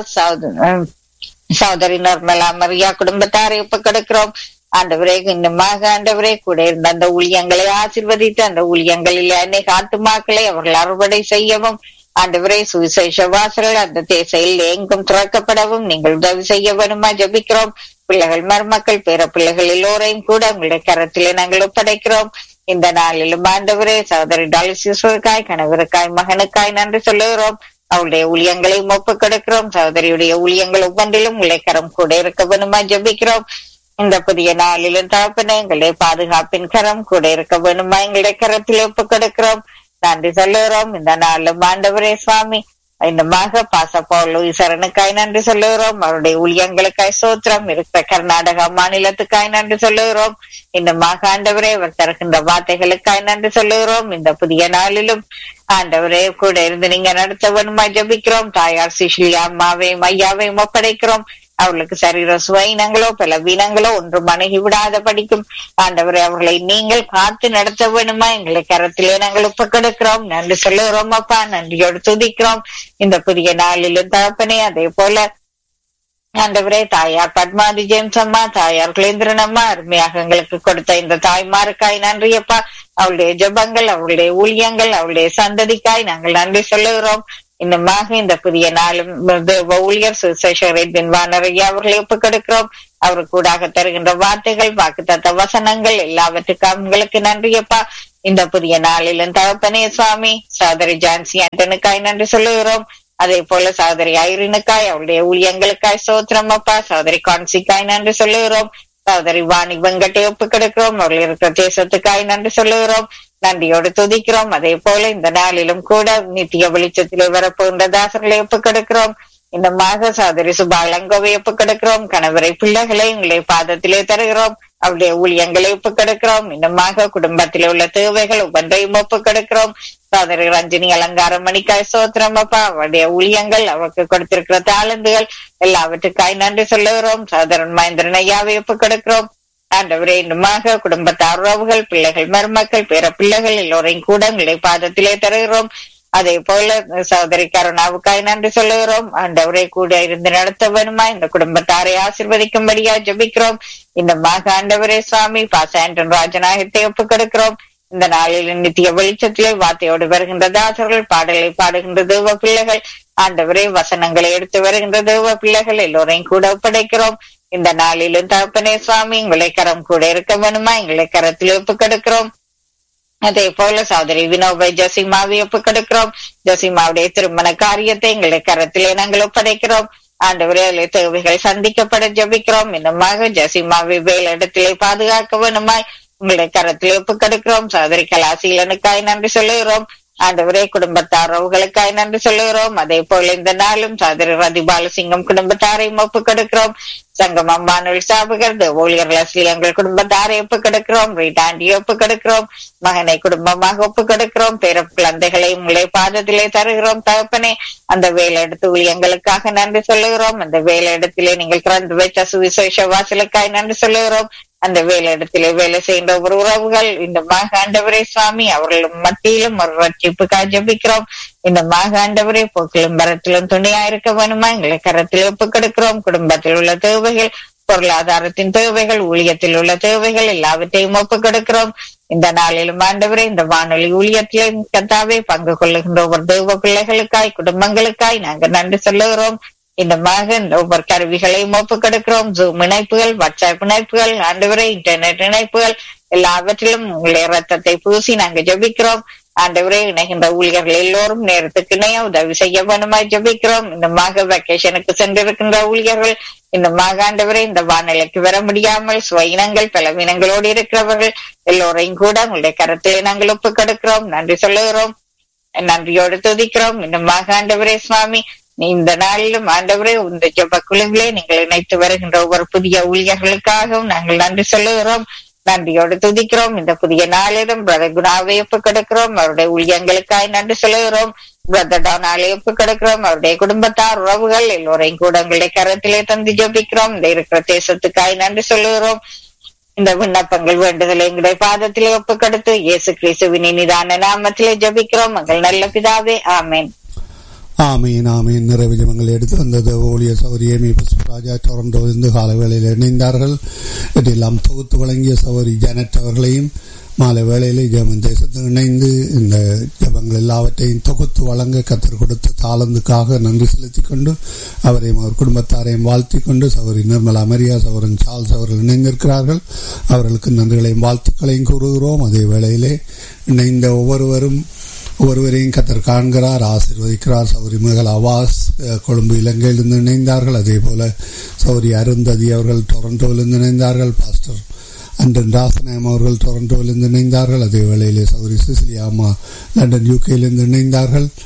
சகோதரி நிர்மலா மரியா குடும்பத்தாரை ஒப்புக்கெடுக்கிறோம் ஆண்டவரே இன்னுமாக ஆண்டவரே கூட இருந்த அந்த ஊழியங்களை ஆசிர்வதித்து அந்த ஊழியங்களில் அநேக ஆத்துமாக்களை அவர்கள் அறுவடை செய்யவும் ஆண்டவரே சுவிசேஷ வாசல்கள் அந்த தேசையில் எங்கும் திறக்கப்படவும் நீங்கள் உதவி செய்ய வேணுமா ஜபிக்கிறோம் பிள்ளைகள் மருமக்கள் பேர பிள்ளைகள் எல்லோரையும் கூட உங்களுடைய கரத்திலே நாங்கள் ஒப்படைக்கிறோம் இந்த நாளிலும் ஆண்டவரே சகோதரி டாலிசிஸ்வருக்காய் கணவருக்காய் மகனுக்காய் நன்றி சொல்லுகிறோம் அவளுடைய ஊழியங்களையும் ஒப்புக் கொடுக்கிறோம் சகோதரியுடைய ஊழியங்கள் ஒவ்வொன்றிலும் உழைக்கரம் கூட இருக்க வேணுமா ஜபிக்கிறோம் இந்த புதிய நாளிலும் தகப்பன எங்களுடைய பாதுகாப்பின் கரம் கூட இருக்க வேணுமா எங்களுடைய கரத்தில் ஒப்புக் கொடுக்கிறோம் நன்றி சொல்லுகிறோம் இந்த நாளும் ஆண்டவரே சுவாமி இன்னமாக பாசப்போல் ஈஸ்வரனுக்காய் நன்றி சொல்லுகிறோம் அவருடைய ஊழியங்களுக்காய் சோத்திரம் இருக்கிற கர்நாடகா மாநிலத்துக்காய் நன்றி சொல்லுகிறோம் இன்னமாக ஆண்டவரே அவர் தருகின்ற வார்த்தைகளுக்காய் நன்றி சொல்லுகிறோம் இந்த புதிய நாளிலும் ஆண்டவரே கூட இருந்து நீங்க நடத்த வேணுமா ஜபிக்கிறோம் தாயார் சிஷ்லி அம்மாவையும் ஐயாவையும் ஒப்படைக்கிறோம் அவர்களுக்கு சரீர சுவைனங்களோ பல வீனங்களோ ஒன்றும் அணுகி விடாத படிக்கும் ஆண்டவரை அவர்களை நீங்கள் காத்து நடத்த வேணுமா எங்களை கரத்திலே நாங்கள் ஒப்பு கொடுக்கிறோம் நன்றி சொல்லுகிறோம் அப்பா நன்றியோடு துதிக்கிறோம் இந்த புதிய நாளிலும் தகப்பனே அதே போல ஆண்டவரே தாயார் பத்மாதி ஜேம்ஸ் அம்மா தாயார் குலேந்திரன் அம்மா அருமையாக எங்களுக்கு கொடுத்த இந்த தாய்மாருக்காய் நன்றியப்பா அவளுடைய ஜபங்கள் அவளுடைய ஊழியங்கள் அவளுடைய சந்ததிக்காய் நாங்கள் நன்றி சொல்லுகிறோம் இன்னுமாக இந்த புதிய நாளும் ஊழியர் சுசேஷரின் வானரையா அவர்களை ஒப்புக் கொடுக்கிறோம் அவர் கூடாக தருகின்ற வார்த்தைகள் வாக்குத்தத்த வசனங்கள் எல்லாவற்றுக்கும் உங்களுக்கு நன்றியப்பா இந்த புதிய நாளிலும் தகப்பனே சுவாமி சோதரி ஜான்சி ஆண்டனுக்காய் நன்றி சொல்லுகிறோம் அதே போல சகோதரி ஐரினுக்காய் அவளுடைய ஊழியங்களுக்காய் சோத்திரம் அப்பா சகோதரி கான்சிக்காய் நன்றி சொல்லுகிறோம் சகோதரி வாணி வெங்கட்டை ஒப்பு கொடுக்கிறோம் அவர்கள் இருக்கிற தேசத்துக்காய் நன்றி சொல்லுகிறோம் நன்றியோடு துதிக்கிறோம் அதே போல இந்த நாளிலும் கூட நித்திய வெளிச்சத்திலே வரப்போகின்ற தாசர்களை ஒப்பு கொடுக்கிறோம் இந்த மாக சகோதரி சுபாலங்கோவை ஒப்பு கொடுக்கிறோம் கணவரை பிள்ளைகளை உங்களை பாதத்திலே தருகிறோம் அவருடைய ஊழியங்களை ஒப்பு கொடுக்கிறோம் இன்னமாக குடும்பத்திலே உள்ள தேவைகள் ஒவ்வொன்றையும் ஒப்பு கொடுக்கிறோம் சோதரி ரஞ்சினி அலங்காரம் மணிக்காய் சோத்திரம் அப்பா அவருடைய ஊழியங்கள் அவருக்கு கொடுத்திருக்கிற தாளந்துகள் எல்லாவற்றுக்காய் நன்றி சொல்லுகிறோம் சோதரன் மகேந்திரன் ஐயாவை ஒப்பு கொடுக்கிறோம் ஆண்டவரே இன்னுமாக குடும்பத்தார் உறவுகள் பிள்ளைகள் மருமக்கள் பிற பிள்ளைகள் எல்லோரையும் கூட உங்களை பாதத்திலே தருகிறோம் அதே போல சகோதரி கருணாவுக்காய் நன்றி சொல்லுகிறோம் ஆண்டவரை கூட இருந்து நடத்த வேணுமா இந்த குடும்பத்தாரை ஆசிர்வதிக்கும்படியா ஜபிக்கிறோம் இந்த மாக ஆண்டவரே சுவாமி பாசாண்டன் ராஜநாயகத்தை ஒப்புக் கொடுக்கிறோம் இந்த நாளில் நித்திய வெளிச்சத்திலே வார்த்தையோடு வருகின்ற தாசர்கள் பாடலை பாடுகின்ற தேவ பிள்ளைகள் ஆண்டவரே வசனங்களை எடுத்து வருகின்ற தேவ பிள்ளைகள் எல்லோரையும் கூட ஒப்படைக்கிறோம் இந்த நாளிலும் தகப்பனே சுவாமி உங்களை கரம் கூட இருக்க வேணுமா எங்களை கரத்தில் ஒப்புக் கொடுக்கிறோம் அதே போல சகோதரி வினோபை ஜசிமாவை ஒப்புக் கொடுக்கிறோம் ஜசிமாவுடைய திருமண காரியத்தை எங்களை கரத்திலே நாங்கள் ஒப்படைக்கிறோம் ஆண்டவரே அதில் தேவைகள் சந்திக்கப்பட ஜபிக்கிறோம் இன்னுமாக ஜசிமாவை வேலிடத்திலே பாதுகாக்க வேணுமாய் உங்களுடைய கரத்தில் ஒப்புக் கொடுக்கிறோம் சகோதரி கலாசீலனுக்காய் நன்றி சொல்லுகிறோம் ஆண்டவரே குடும்பத்தார் உறவுகளுக்காய் நன்றி சொல்லுகிறோம் அதே போல இந்த நாளும் சகோதரி ரதி பாலசிங்கம் குடும்பத்தாரையும் ஒப்புக் கொடுக்கிறோம் சங்கம் அம்மானுள் சாபகர் ஊழியர்கள் அசிலங்கள் குடும்பத்தாரை ஒப்பு கொடுக்கிறோம் வீட்டாண்டியை ஒப்பு கொடுக்கிறோம் மகனை குடும்பமாக ஒப்பு கொடுக்கிறோம் பிற குழந்தைகளை உங்களை பாதத்திலே தருகிறோம் தகப்பனே அந்த வேலையிடத்து ஊழியங்களுக்காக நன்றி சொல்லுகிறோம் அந்த வேலையிடத்திலே நீங்கள் திறந்து வைத்த சுவிசேஷ வாசலுக்காய் நன்றி சொல்லுகிறோம் அந்த வேலையிடத்திலே வேலை செய்கின்ற ஒரு உறவுகள் இந்த மாகாண்டவரே சுவாமி அவர்கள் மத்தியிலும் ஒரு ரட்சிப்புக்காய் ஜபிக்கிறோம் இந்த மாகாண்டவரே போக்கிலும் மரத்திலும் துணையா இருக்க வேணுமா எங்களை கரத்தில் ஒப்புக் கொடுக்கிறோம் குடும்பத்தில் உள்ள தேவைகள் பொருளாதாரத்தின் தேவைகள் ஊழியத்தில் உள்ள தேவைகள் எல்லாவற்றையும் ஒப்புக் கொடுக்கிறோம் இந்த நாளிலும் ஆண்டவரே இந்த வானொலி ஊழியத்திலும் கத்தாவே பங்கு கொள்ளுகின்ற ஒவ்வொரு தேவ பிள்ளைகளுக்காய் குடும்பங்களுக்காய் நாங்கள் நன்றி சொல்லுகிறோம் இந்த மகன் ஒவ்வொரு கருவிகளையும் ஒப்புக் கொடுக்கிறோம் ஜூம் இணைப்புகள் வாட்ஸ்அப் இணைப்புகள் ஆண்டவரே இன்டர்நெட் இணைப்புகள் எல்லாவற்றிலும் உங்களுடைய ரத்தத்தை பூசி நாங்கள் ஜபிக்கிறோம் ஆண்டவரே இணைகின்ற ஊழியர்கள் எல்லோரும் நேரத்துக்கு இணைய உதவி செய்ய வேணுமாய் ஜபிக்கிறோம் இந்த மாக வெக்கேஷனுக்கு சென்றிருக்கின்ற ஊழியர்கள் இந்த மாகாண்டவரை இந்த வானிலைக்கு வர முடியாமல் சுவையினங்கள் பலவீனங்களோடு இருக்கிறவர்கள் எல்லோரையும் கூட உங்களுடைய கருத்திலே நாங்கள் ஒப்புக் கொடுக்கிறோம் நன்றி சொல்லுகிறோம் நன்றியோடு துதிக்கிறோம் இந்த மாகாண்டவரே சுவாமி இந்த நாளிலும் ஆண்டவரே இந்த ஜப குழுவிலே நீங்கள் இணைத்து வருகின்ற ஒவ்வொரு புதிய ஊழியர்களுக்காகவும் நாங்கள் நன்றி சொல்லுகிறோம் நன்றியோடு துதிக்கிறோம் இந்த புதிய நாளிலும் பிரதர் குணாவை ஒப்பு கொடுக்கிறோம் அவருடைய ஊழியங்களுக்காய் நன்றி சொல்லுகிறோம் பிரதர் டானாலை ஒப்பு கொடுக்கிறோம் அவருடைய குடும்பத்தார் உறவுகள் எல்லோரையும் கூட உங்களுடைய கரத்திலே தந்து ஜபிக்கிறோம் இந்த இருக்கிற தேசத்துக்காய் நன்றி சொல்லுகிறோம் இந்த விண்ணப்பங்கள் வேண்டுதலை எங்களுடைய பாதத்திலே ஒப்பு கொடுத்து இயேசு கிறிஸ்துவின் நிதான நாமத்திலே ஜபிக்கிறோம் எங்கள் நல்ல பிதாவே ஆமேன் ஆமீன் ஆமீன் நிறைவு ஜபங்கள் எடுத்து வந்தது ஊழியர் சௌரி ஏமி புஷ்பராஜா டொரண்டோ இருந்து கால வேளையில் இணைந்தார்கள் இதெல்லாம் தொகுத்து வழங்கிய சௌரி ஜனட் அவர்களையும் மாலை வேளையிலே ஜெர்மன் தேசத்தில் இணைந்து இந்த ஜபங்கள் எல்லாவற்றையும் தொகுத்து வழங்க கத்தர் கொடுத்த தாளந்துக்காக நன்றி செலுத்திக் கொண்டு அவரையும் அவர் குடும்பத்தாரையும் வாழ்த்திக் கொண்டு சௌரி நிர்மலா மரியா சௌரன் சார்ல்ஸ் அவர்கள் இணைந்திருக்கிறார்கள் அவர்களுக்கு நன்றிகளையும் வாழ்த்துக்களையும் கூறுகிறோம் அதே வேளையிலே இணைந்த ஒவ்வொருவரும் ஒருவரையும் கத்தர் காண்கிறார் ஆசிர்வதிக்கிறார் சௌரி மகள் அவாஸ் கொழும்பு இலங்கையிலிருந்து இணைந்தார்கள் அதே போல சௌரி அருந்ததி அவர்கள் டொரண்டோவிலிருந்து இணைந்தார்கள் பாஸ்டர் அண்டன் ராசநாயம் அவர்கள் டொரண்டோவிலிருந்து இணைந்தார்கள் அதே வேளையிலே சௌரி சிசிலியா அம்மா லண்டன் யூகேயிலிருந்து இணைந்தார்கள்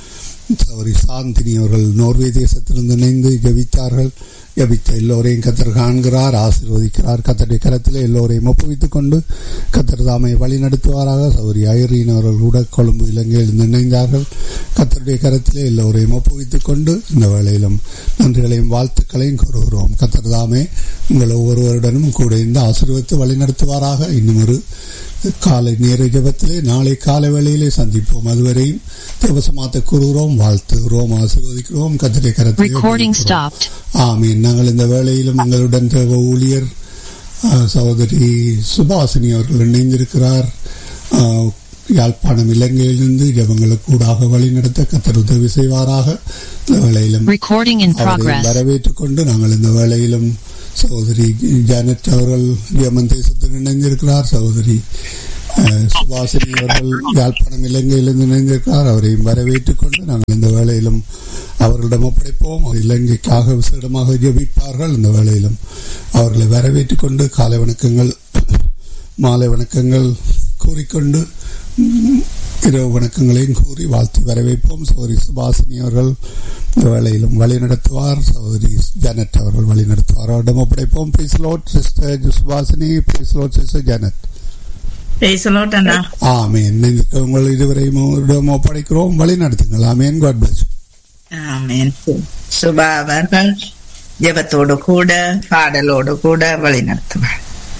சௌரி சாந்தினி அவர்கள் நோர்வே தேசத்திலிருந்து இணைந்து ஜபித்தார்கள் ஜபித்த எல்லோரையும் கத்தர் காண்கிறார் ஆசீர்வதிக்கிறார் கத்தருடைய கரத்தில் எல்லோரையும் ஒப்புவித்துக் கொண்டு கத்தர் தாமை வழி நடத்துவாராக சௌரி ஐரீன் அவர்கள் கூட கொழும்பு இலங்கையில் இணைந்தார்கள் கத்தருடைய கரத்தில் எல்லோரையும் ஒப்புவித்துக் கொண்டு இந்த வேளையிலும் நன்றிகளையும் வாழ்த்துக்களையும் கூறுகிறோம் கத்தர் தாமே உங்கள் ஒவ்வொருவருடனும் கூட இந்த ஆசீர்வதித்து வழி நடத்துவாராக இன்னும் ஒரு காலை நேர ஜபத்திலே நாளை காலை வேளையிலே சந்திப்போம் அதுவரையும் தேவசமாத்த கூறுகிறோம் வாழ்த்துகிறோம் ஆசீர்வதிக்கிறோம் கத்திரை Recording கரத்தை stopped. ஆமீன் நாங்கள் இந்த வேளையிலும் எங்களுடன் தேவ ஊழியர் ஆ, சகோதரி சுபாசினி அவர்கள் இணைந்திருக்கிறார் ஆ, யாழ்ப்பாணம் இலங்கையிலிருந்து ஜபங்களுக்கு கூடாக வழிநடத்த கத்தர் உதவி செய்வாராக இந்த வேளையிலும் Recording in அவரை progress. வரவேற்றுக் கொண்டு நாங்கள் இந்த வேளையிலும் சகோதரி ஜானட் அவர்கள் ஜெர்மன் தேசத்தில் இணைந்திருக்கிறார் சகோதரி அஹ், சுபாசினி அவர்கள் யாழ்ப்பாணம் இலங்கையிலிருந்து இணைந்திருக்கிறார் அவரையும் வரவேற்றுக் கொண்டு நாங்கள் இந்த வேளையிலும் அவர்களிடம் ஒப்படைப்போம் அவர் இலங்கைக்காக விசேடமாக ஜெபிப்பார்கள் இந்த வேளையிலும் அவர்களை வரவேற்றுக் கொண்டு காலை வணக்கங்கள் மாலை வணக்கங்கள் கூறிக்கொண்டு ம், இரவு வணக்கங்களையும் கூறி வாழ்த்தி வரவேற்போம் சகோதரி சுபாசினி அவர்கள் இந்த வேளையிலும் வழி நடத்துவார் சகோதரி ஜானட் அவர்கள் வழி நடத்துவார் அவரிடம் ஒப்படைப்போம் praise the Lord sister Subhashini praise the Lord sister Janet praise the Lord அண்ணா ஆமேன் நீங்கள் உங்கள் இதுவரையும் அவரிடம் ஒப்படைக்கிறோம் வழி நடத்துங்கள் ஆமேன் காட் பிளஸ் ஆமென் சுபா அவர்கள் ஜெபத்தோடு கூட பாடலோடு கூட வழி நடத்துவார்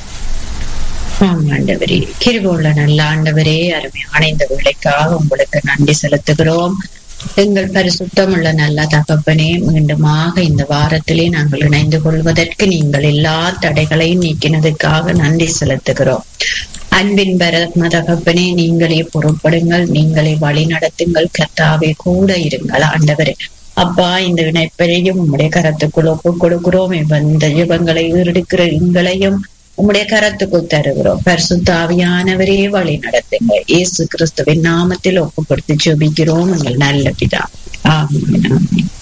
ஆம் ஆண்டவரே கிருபுள்ள நல்ல ஆண்டவரே அருமையான இந்த வேலைக்காக உங்களுக்கு நன்றி செலுத்துகிறோம் எங்கள் பரிசுத்தமுள்ள நல்ல தகப்பனே மீண்டுமாக இந்த வாரத்திலே நாங்கள் இணைந்து கொள்வதற்கு நீங்கள் எல்லா தடைகளையும் நீக்கினதுக்காக நன்றி செலுத்துகிறோம் அன்பின் பரத்ம தகப்பனே நீங்களே பொறுப்படுங்கள் நீங்களே வழி நடத்துங்கள் கர்த்தாவே கூட இருங்கள் ஆண்டவரே அப்பா இந்த இணைப்பையும் உம்முடைய கரத்துக்குள் ஒப்புக் கொடுக்கிறோம் இந்த ஜெபங்களை ஈடுக்கிற எங்களையும் உம்முடைய கரத்துக்குள் தருகிறோம் பரிசுத்தாவியானவரே வழி நடத்துங்க இயேசு கிறிஸ்துவின் நாமத்தில் ஒப்பு கொடுத்து ஜெபிக்கிறோம் எங்கள் நல்ல பிதா ஆமென் ஆமென்